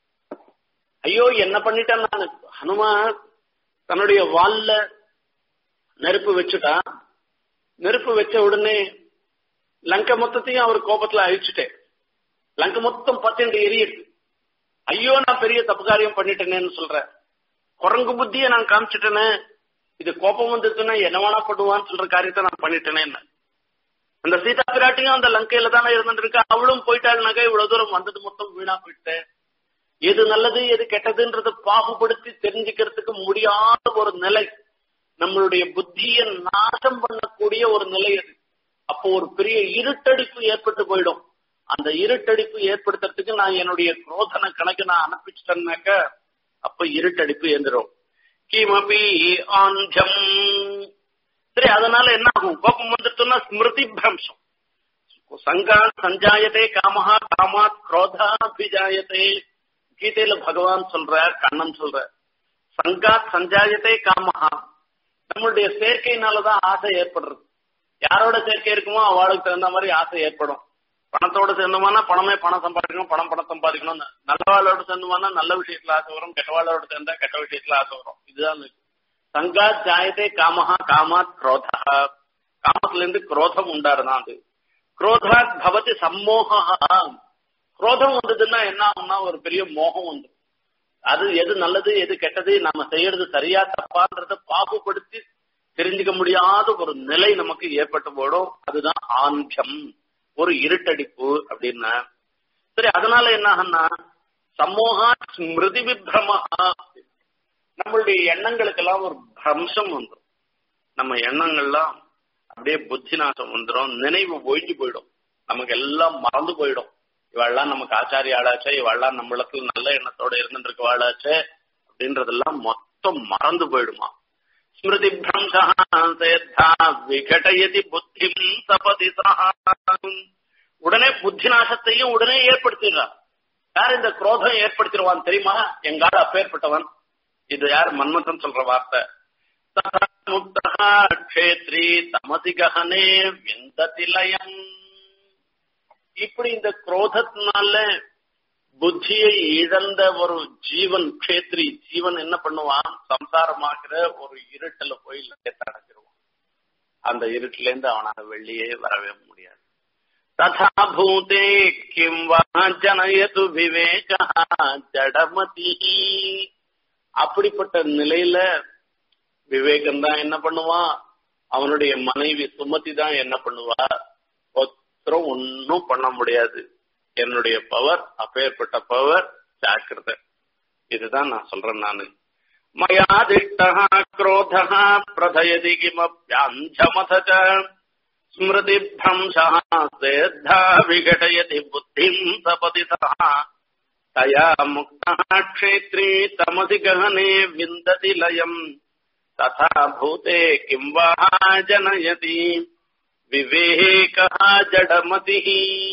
ஐயோ என்ன பண்ணிட்டேன் நான் ஹனுமான் தன்னுடைய வால்ல நெருப்பு வச்சுட்டா நெருப்பு வச்ச உடனே லங்க மொத்தத்தையும் அவர் கோபத்துல அழிச்சுட்டேன் லங்க மொத்தம் பத்திண்டு எரியுது ஐயோ நான் பெரிய தப்பு காரியம் பண்ணிட்டேனேன்னு சொல்றேன் குரங்கு புத்திய நான் காமிச்சிட்டேனே இது கோபம் வந்துச்சுன்னா என்ன வேணா பண்ணுவான்னு சொல்ற காரியத்தை நான் பண்ணிட்டேனே அந்த சீதா பிராட்டியும் அந்த லங்கையில தானே இருந்துட்டு இருக்கா அவளும் போயிட்டாள்னாக்கா இவ்வளவு தூரம் வந்தது மொத்தம் வீணா போயிட்டு எது நல்லது எது கெட்டதுன்றது பாகுபடுத்தி தெரிஞ்சுக்கிறதுக்கு முடியாத ஒரு நிலை நம்மளுடைய புத்தியை நாசம் பண்ணக்கூடிய ஒரு நிலை அது அப்போ ஒரு பெரிய இருட்டடிப்பு ஏற்பட்டு போயிடும் அந்த இருட்டடிப்பு ஏற்படுத்துறதுக்கு நான் என்னுடைய குரோதன கணக்கு நான் அனுப்பிச்சிட்டேன்னாக்க அப்ப இருட்டடிப்பு எழுந்துரும் கிமபி ஆஞ்சம் சரி அதனால என்ன ஆகும் கோபம் வந்துட்டுன்னா ஸ்மிருதி பிரம்சம் சங்கா சஞ்சாயத்தே காமஹா காமாத் குரோதாபிஜாயத்தே கீதையில பகவான் சொல்ற கண்ணன் சொல்ற சங்கா சஞ்சாயத்தே காமஹா நம்மளுடைய சேர்க்கையினாலதான் ஆசை ஏற்படுறது யாரோட சேர்க்கை இருக்குமோ அவளுக்கு தகுந்த மாதிரி ஆசை ஏற்படும் பணத்தோட சேர்ந்தோம்னா பணமே பணம் சம்பாதிக்கணும் பணம் பணம் சம்பாதிக்கணும் நல்லவாளோட சேர்ந்தோம்னா நல்ல விஷயத்துல ஆசை வரும் கெட்டவாளோட சேர்ந்தா கெட்ட விஷயத்துல ஆசை வரும் இதுதான் சங்கா ஜாயதே காமஹா காமாத் குரோதா காமத்துல இருந்து குரோதம் உண்டாருதான் அது குரோதாத் பவதி சம்மோகா குரோதம் வந்ததுன்னா என்ன ஆகும்னா ஒரு பெரிய மோகம் வந்து அது எது நல்லது எது கெட்டது நம்ம செய்யறது சரியா தப்பான்றத பாகுபடுத்தி தெரிஞ்சுக்க முடியாத ஒரு நிலை நமக்கு ஏற்பட்டு போடும் அதுதான் ஆஞ்சம் ஒரு இருட்டடிப்பு அப்படின்னா சரி அதனால என்ன ஆகும்னா சமூகா ஸ்மிருதி விப்ரமஹா நம்மளுடைய எண்ணங்களுக்கெல்லாம் ஒரு பிரம்சம் வந்துடும் நம்ம எண்ணங்கள்லாம் அப்படியே புத்தி நாசம் வந்துடும் நினைவு ஒழிஞ்சு போயிடும் நமக்கு எல்லாம் மறந்து போயிடும் இவாள்லாம் நமக்கு ஆச்சாரிய ஆளாச்சே இவாள்லாம் நம்மளத்துல நல்ல எண்ணத்தோட இருந்துட்டு இருக்க ஆளாச்சே அப்படின்றதெல்லாம் மொத்தம் மறந்து போயிடுமா ஸ்மிருதி பிரம்சா விகடயதி புத்தி சபதி உடனே புத்தி நாசத்தையும் உடனே ஏற்படுத்திடுறான் யார் இந்த குரோதம் ஏற்படுத்திடுவான் தெரியுமா எங்கால அப்பேற்பட்டவன் இது யார் மன்மதன் சொல்ற வார்த்தை முக்தா கஷேத்ரி தமசி ககனே விந்ததிலயம் இப்படி இந்த குரோதத்தினால புத்தியை இழந்த ஒரு ஜீவன் கஷேத்ரி ஜீவன் என்ன பண்ணுவான் சம்சாரமாகிற ஒரு இருட்டுல போய் அடைஞ்சிருவான் அந்த இருட்டுல இருந்து அவனால வெளியே வரவே முடியாது ததா பூதே கிம் வா ஜனயது விவேக ஜடமதி அப்படிப்பட்ட நிலையில விவேகம் தான் என்ன பண்ணுவான் அவனுடைய மனைவி சுமதி தான் என்ன பண்ணுவா ஒருத்தரும் ஒன்னும் பண்ண முடியாது என்னுடைய பவர் அப்பேற்பட்ட பவர் ஜாக்கிரத இதுதான் நான் சொல்றேன் நானு மயாதிஷ்டா குரோதா பிரதயதி கிமப்யாஞ்சமத ஸ்மிருதி பிரம்சா சேத்தா விகடயதி புத்திம் சபதி சஹா தயா முக்தா க்ஷேத்ரி தமசி ககனே விந்ததி லயம் ததா பூதே கிம் வா ஜனயதி விவேகः ஜடமதிः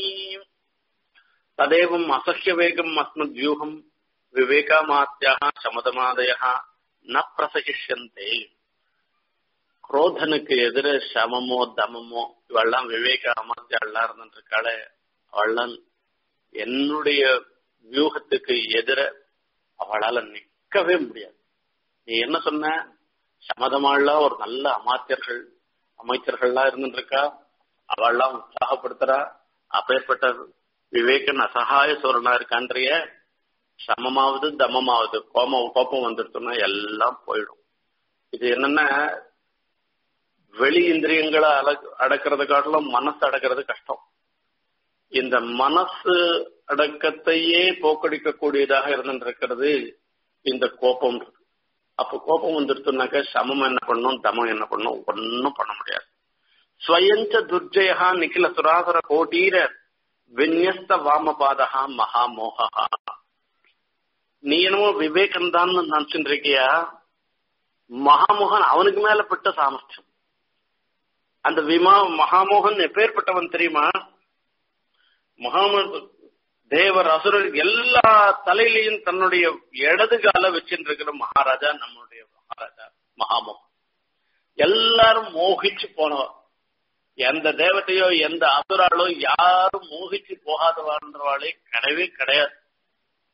ததேவம் அசஹ்ய வேகம் அஸ்மத்வியூகம் விவேகமாத்தியாக சமதமாதய ந பிரசகிஷ்யந்தே குரோதனுக்கு எதிர சமமோ தமமோ இவெல்லாம் விவேக அமாத்தியாள்லாம் இருந்துருக்காளே அவள்லாம் என்னுடைய வியூகத்துக்கு எதிர அவளால நிக்கவே முடியாது நீ என்ன சொன்ன சமதமாள்லாம் ஒரு நல்ல அமாத்தியர்கள் அமைச்சர்கள்லாம் இருந்துருக்கா அவள்லாம் உற்சாகப்படுத்துறா அப்பேற்பட்ட விவேகன் அசகாய சோரனா இருக்கான்றிய சமமாவது தமமாவது கோமம் கோபம் வந்துருச்சுன்னா எல்லாம் போயிடும் இது என்னன்னா வெளி இந்திரியங்களை அல அடக்கிறது காட்டிலும் மனசு அடக்கிறது கஷ்டம் இந்த மனசு அடக்கத்தையே போக்கடிக்க கூடியதாக இருந்துருக்கிறது இந்த கோபம் அப்ப கோபம் வந்துருச்சுனாக்க சமம் என்ன பண்ணும் தமம் என்ன பண்ணும் ஒன்னும் பண்ண முடியாது ஸ்வயஞ்ச துர்ஜயா நிখিல சுராசுர கோட்டீர விநியஸ்த வாமபாதா மகாமோகா நீ என்னமோ விவேகம் தான் நினைச்சுட்டு இருக்கியா மகாமோகன் அவனுக்கு மேல பட்ட சாமர்த்தியம் அந்த விமா மகாமோகன் எப்பேற்பட்டவன் தெரியுமா மகாம தேவர் அசுரர் எல்லா தலையிலையும் தன்னுடைய இடது கால வச்சுட்டு இருக்கிற மகாராஜா நம்மளுடைய மகாராஜா மகாமோகன் எல்லாரும் மோகிச்சு போனவன் எந்த தேவத்தையோ எந்த அசுராலோ யாரும் மோகிச்சு போகாதவான்றவாளே கிடையவே கிடையாது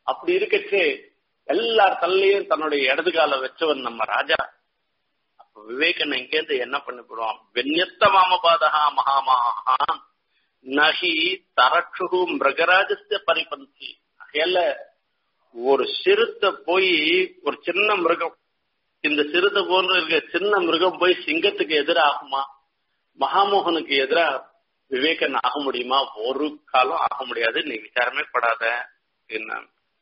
அப்படி இருக்கச்சு எல்லார் தள்ளையும் தன்னுடைய இடது கால வச்சவன் நம்ம ராஜா அப்ப விவேகன் எங்கேருந்து என்ன பண்ணிவிடுவான் வெண்யத்த மாமபாதகா மகாமகா நகி தரட்சு மிருகராஜஸ்த பரிபந்தி அகையில ஒரு சிறுத்தை போய் ஒரு சின்ன மிருகம் இந்த சிறுத்தை போன்ற இருக்க சின்ன மிருகம் போய் சிங்கத்துக்கு எதிராகுமா மகாமோகனுக்கு எதிராக விவேகன் ஆக முடியுமா ஒரு காலம் ஆக முடியாது நீ விசாரமே படாத என்ன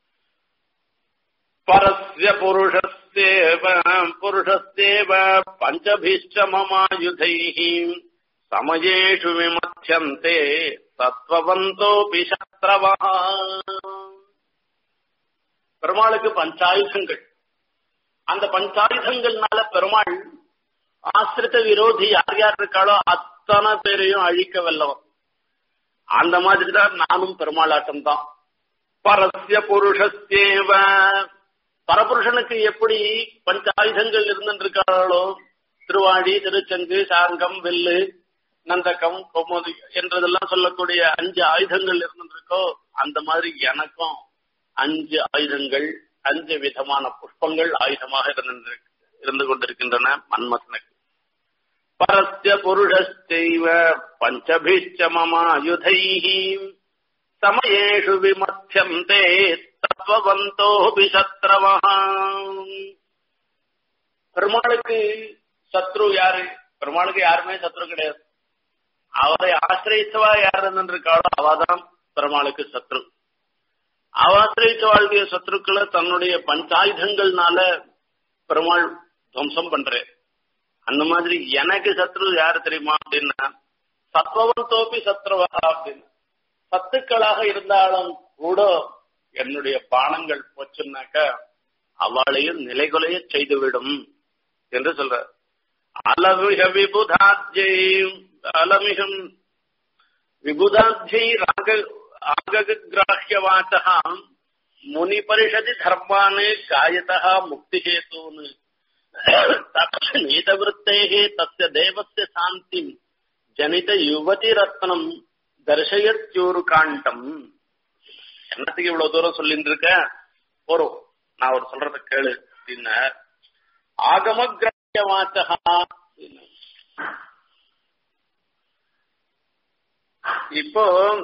பரஸ்ய புருஷஸ்தேவ புருஷஸ்தேவ பஞ்சபிஷ்ட மமாயுதைः சமயேஷு விமத்தியந்தே சத்வவந்தோபி சத்ரவா பெருமாளுக்கு பஞ்சாயுதங்கள் அந்த பஞ்சாயுதங்கள்னால பெருமாள் ஆசிரித்த விரோதி யார் யார் இருக்காளோ அத்தனை பேரையும் அழிக்க வல்லவன் அந்த மாதிரி தான் நானும் பெருமாளாட்டம் தான் பரஸ்ய புருஷஸ்தேவ பரபுருஷனுக்கு எப்படி பஞ்சாயுதங்கள் இருந்திருக்காளோ திருவாடி திருச்சங்கு சாங்கம் வெல்லு நந்தகம் கொமோதி என்றதெல்லாம் சொல்லக்கூடிய அஞ்சு ஆயுதங்கள் இருந்திருக்கோ அந்த மாதிரி எனக்கும் அஞ்சு ஆயுதங்கள் அஞ்சு விதமான புஷ்பங்கள் ஆயுதமாக இருந்து இருந்து கொண்டிருக்கின்றன மன்மதனுக்கு பரஸ்ய புருஷஸ்தெய்வ பஞ்சபிஷ்ட மமாயுதைः சமயேஷு விமத்தியந்தே தத்வவந்தோபி சத்ரவः பெருமாளுக்கு சத்ரு யாரு பெருமாளுக்கு யாருமே சத்ரு கிடையாது அவரை ஆசிரியத்தவா யார் இருக்காளோ அவதான் பெருமாளுக்கு சத்ரு அவாசிரியத்த வாழ்க்கைய சத்ருக்களை தன்னுடைய பஞ்சாயுதங்கள்னால பெருமாள் துவம்சம் பண்றேன் அந்த மாதிரி எனக்கு சத்ரு யாரு தெரியுமா அப்படின்னா சத்வவன் தோப்பி சத்ருவா அப்படின்னு சத்துக்களாக இருந்தாலும் கூட என்னுடைய பானங்கள் போச்சுன்னாக்க அவளையும் நிலைகுலைய செய்துவிடும் என்று சொல்ற அலமிக விபுதாத்யை அலமிகம் விபுதாத்யை ராக ஆககிராஹ்யவாச்சா முனி பரிஷதி தர்மானே காயதா முக்தி ஹேத்தூன் நீதவృత్తேः தஸ்ய தேவஸ்ய சாந்தி ஜனித யுவதி ரத்னம் தர்ஷயத்யூரு காண்டம் என்னத்துக்கு இவ்வளவு தூரம் சொல்லிட்டு இருக்க போறோம் நான் ஒரு சொல்றத கேளு அப்படின்னா ஆகமகிராஹ்ய வாச்சகா இப்போ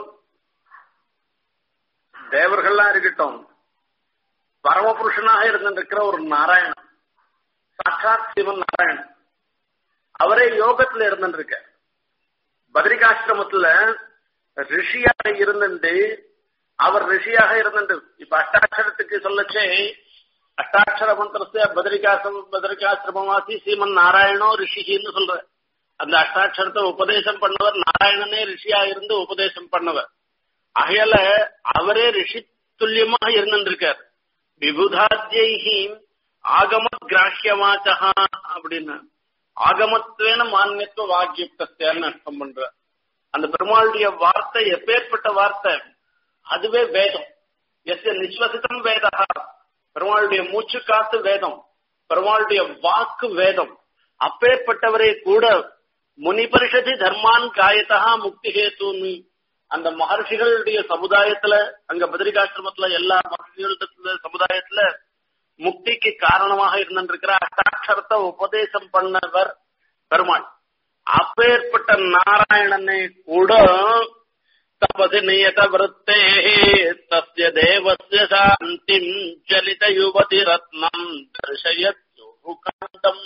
தேவர்கள்லாம் இருக்கட்டும் பரமபுருஷனாக இருந்திருக்கிற ஒரு நாராயணன் சாட்சாத் சிவன் நாராயணன் அவரே யோகத்துல இருந்திருக்க பத்ரிகாசிரமத்துல ரிஷியாக இருந்துட்டு அவர் ரிஷியாக இருந்துட்டு இப்ப அஷ்டாட்சரத்துக்கு சொல்லச்சே அஷ்டாட்சர மந்திரத்தை பத்ரிகாசிரம பத்ரிகாசிரமவாசி சீமன் நாராயணோ ரிஷின்னு சொல்ற அந்த அஷ்டாட்சரத்தை உபதேசம் பண்ணவர் நாராயணனே ரிஷியா இருந்து உபதேசம் பண்ணவர் ஆகையால அவரே ரிஷி துல்லியமாக இருந்திருக்கார் விபுதாத்யி ஆகம கிராஹ்யவாச்சகா அப்படின்னு ஆகமத்வேன மானியத்துவ வாக்கியுக்தேன்னு அர்த்தம் பண்ற அந்த பெருமாளுடைய வார்த்தை எப்பேற்பட்ட வார்த்தை அதுவே வேதம் எஸ் நிஸ்வசிதம் வேதா பெருமாளுடைய மூச்சு காத்து வேதம் பெருமாளுடைய வாக்கு வேதம் அப்பேற்பட்டவரே கூட முனி பரிஷதி தர்மான் காயத்தா முக்தி ஹேத்துன்னு அந்த மகர்ஷிகளுடைய சமுதாயத்துல அங்க பத்ரிகாசிரமத்துல எல்லா மகர்ஷிகளுடைய சமுதாயத்துல முக்திக்கு காரணமாக இருந்திருக்கிற அஷ்டாட்சரத்தை உபதேசம் பண்ணவர் பெருமாள் அப்பேற்பட்ட நாராயணனை கூட தபதி நியத விருத்தே தஸ்ய தேவஸ்ய சாந்திம் ஜலித யுவதி ரத்னம் தர்ஷயத் காந்தம்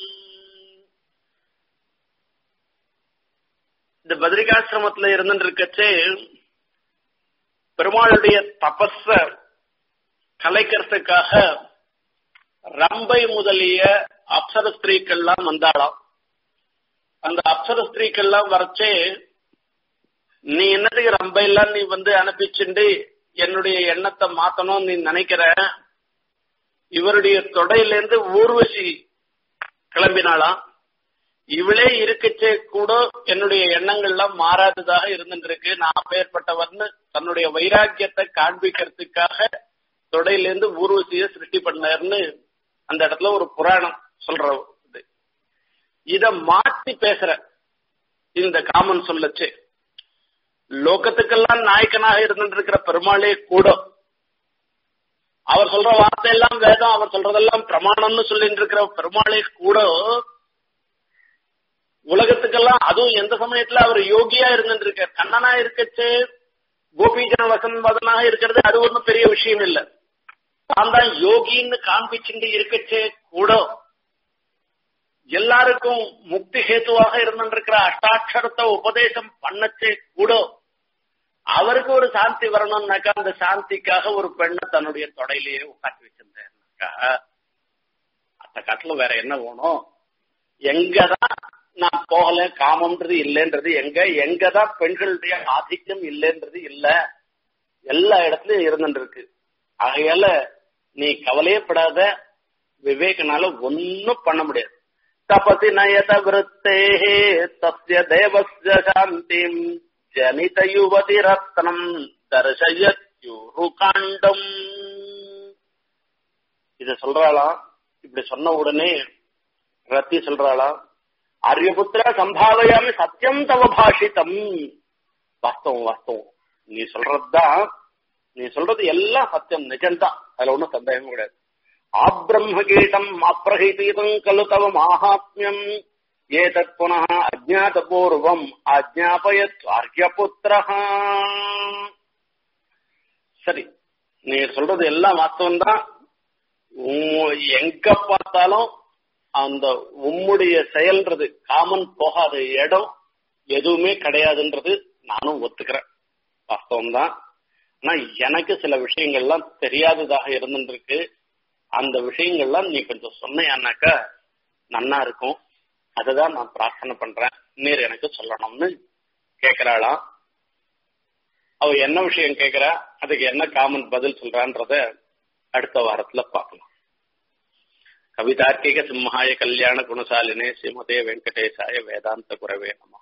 இந்த பத்ரிகாசிரமத்துல இருந்துட்டு இருக்கச்சே பெருமாளுடைய தபஸ கலைக்கிறதுக்காக ரம்பை முதலிய அப்சர ஸ்திரீக்கள்லாம் வந்தாளாம் அந்த அப்சர ஸ்திரீக்கள்லாம் வரச்சே நீ என்னதுக்கு ரம்பை எல்லாம் நீ வந்து அனுப்பிச்சுண்டு என்னுடைய எண்ணத்தை மாத்தணும் நீ நினைக்கிற இவருடைய தொடையிலேருந்து ஊர்வசி கிளம்பினாளாம் இவளே இருக்கச்சே கூட என்னுடைய எண்ணங்கள்லாம் மாறாததாக இருந்துருக்கு நான் அப்பேற்பட்டவர்னு தன்னுடைய வைராக்கியத்தை காண்பிக்கிறதுக்காக தொடையிலேருந்து ஊர்வசிய சிருஷ்டி பண்ணார்னு அந்த இடத்துல ஒரு புராணம் சொல்ற இது இத மாத்தி பேசுற இந்த காமன் சொல்லச்சு லோகத்துக்கெல்லாம் நாயக்கனாக இருந்துட்டு இருக்கிற பெருமாளே கூட அவர் சொல்ற வார்த்தை எல்லாம் வேதம் அவர் சொல்றதெல்லாம் பிரமாணம்னு சொல்லிட்டு இருக்கிற பெருமாளை கூட உலகத்துக்கெல்லாம் அதுவும் எந்த சமயத்துல அவர் யோகியா இருந்துட்டு இருக்க கண்ணனா இருக்கச்சே கோபீஜன வசன்பதனாக இருக்கிறது அது ஒன்றும் பெரிய விஷயம் இல்ல தான் தான் யோகின்னு காண்பிச்சுட்டு இருக்கச்சே கூட எல்லாருக்கும் முக்தி ஹேத்துவாக இருந்திருக்கிற அஷ்டாட்சரத்தை உபதேசம் பண்ணச்சே கூட அவருக்கு ஒரு சாந்தி வரணும்னாக்கா அந்த சாந்திக்காக ஒரு பெண்ணை தன்னுடைய தொடையிலேயே உட்காந்து வச்சிருந்தேன்னாக்கா அந்த காட்டுல வேற என்ன வேணும் எங்கதான் நான் போகல காமம்ன்றது இல்லைன்றது எங்க எங்கதான் பெண்களுடைய ஆதிக்கம் இல்லைன்றது இல்ல எல்லா இடத்துலயும் இருந்துட்டு இருக்கு ஆகையால நீ கவலையப்படாத விவேகனால ஒன்னும் பண்ண முடியாது தபசி நயத விருத்தே தஸ்ய தேவஸ்ய சாந்திம் ஜனித யுவதி ரத்னம் தர்சயத்யுரு காண்டம் இத சொல்றாளாம் இப்படி சொன்ன உடனே ரத்தி சொல்றாளா ஆரியபுத்திர சம்பாவையாமி சத்தியம் தவ பாஷிதம் வாஸ்தவம் வாஸ்தவம் நீ சொல்றதுதான் நீ சொல்றது எல்லாம் சத்தியம் நிஜம்தான் அதுல ஒன்றும் சந்தேகம் கிடையாது ஆப்ரம்மகீதம் அப்ரஹிதீதம் கலு தவ மாஹாத்மியம் ஏதத் புனः அஜ்ஞாதபூர்வம் அஜ்ஞாபயத் ஆர்யபுத்திர சரி நீ சொல்றது எல்லாம் வாஸ்தவம் தான் எங்க பார்த்தாலும் அந்த உம்முடைய செயல்ன்றது காமன் போகாத இடம் எதுவுமே கிடையாதுன்றது நானும் ஒத்துக்கிறேன் வாஸ்தவம் தான் ஆனா எனக்கு சில விஷயங்கள்லாம் தெரியாததாக இருந்துருக்கு அந்த விஷயங்கள்லாம் நீ கொஞ்சம் சொன்னையானாக்கா நன்னா இருக்கும் அதுதான் நான் பிரார்த்தனை பண்றேன் நீர் எனக்கு சொல்லணும்னு கேக்குறாளாம் அவ என்ன விஷயம் கேக்குறா அதுக்கு என்ன காமன் பதில் சொல்றான்றத அடுத்த வாரத்துல பார்க்கலாம் கவிதார்க்கிக சிம்ஹாய கல்யாண குணசாலினே ஸ்ரீமதே வெங்கடேசாய வேதாந்த குரவே நம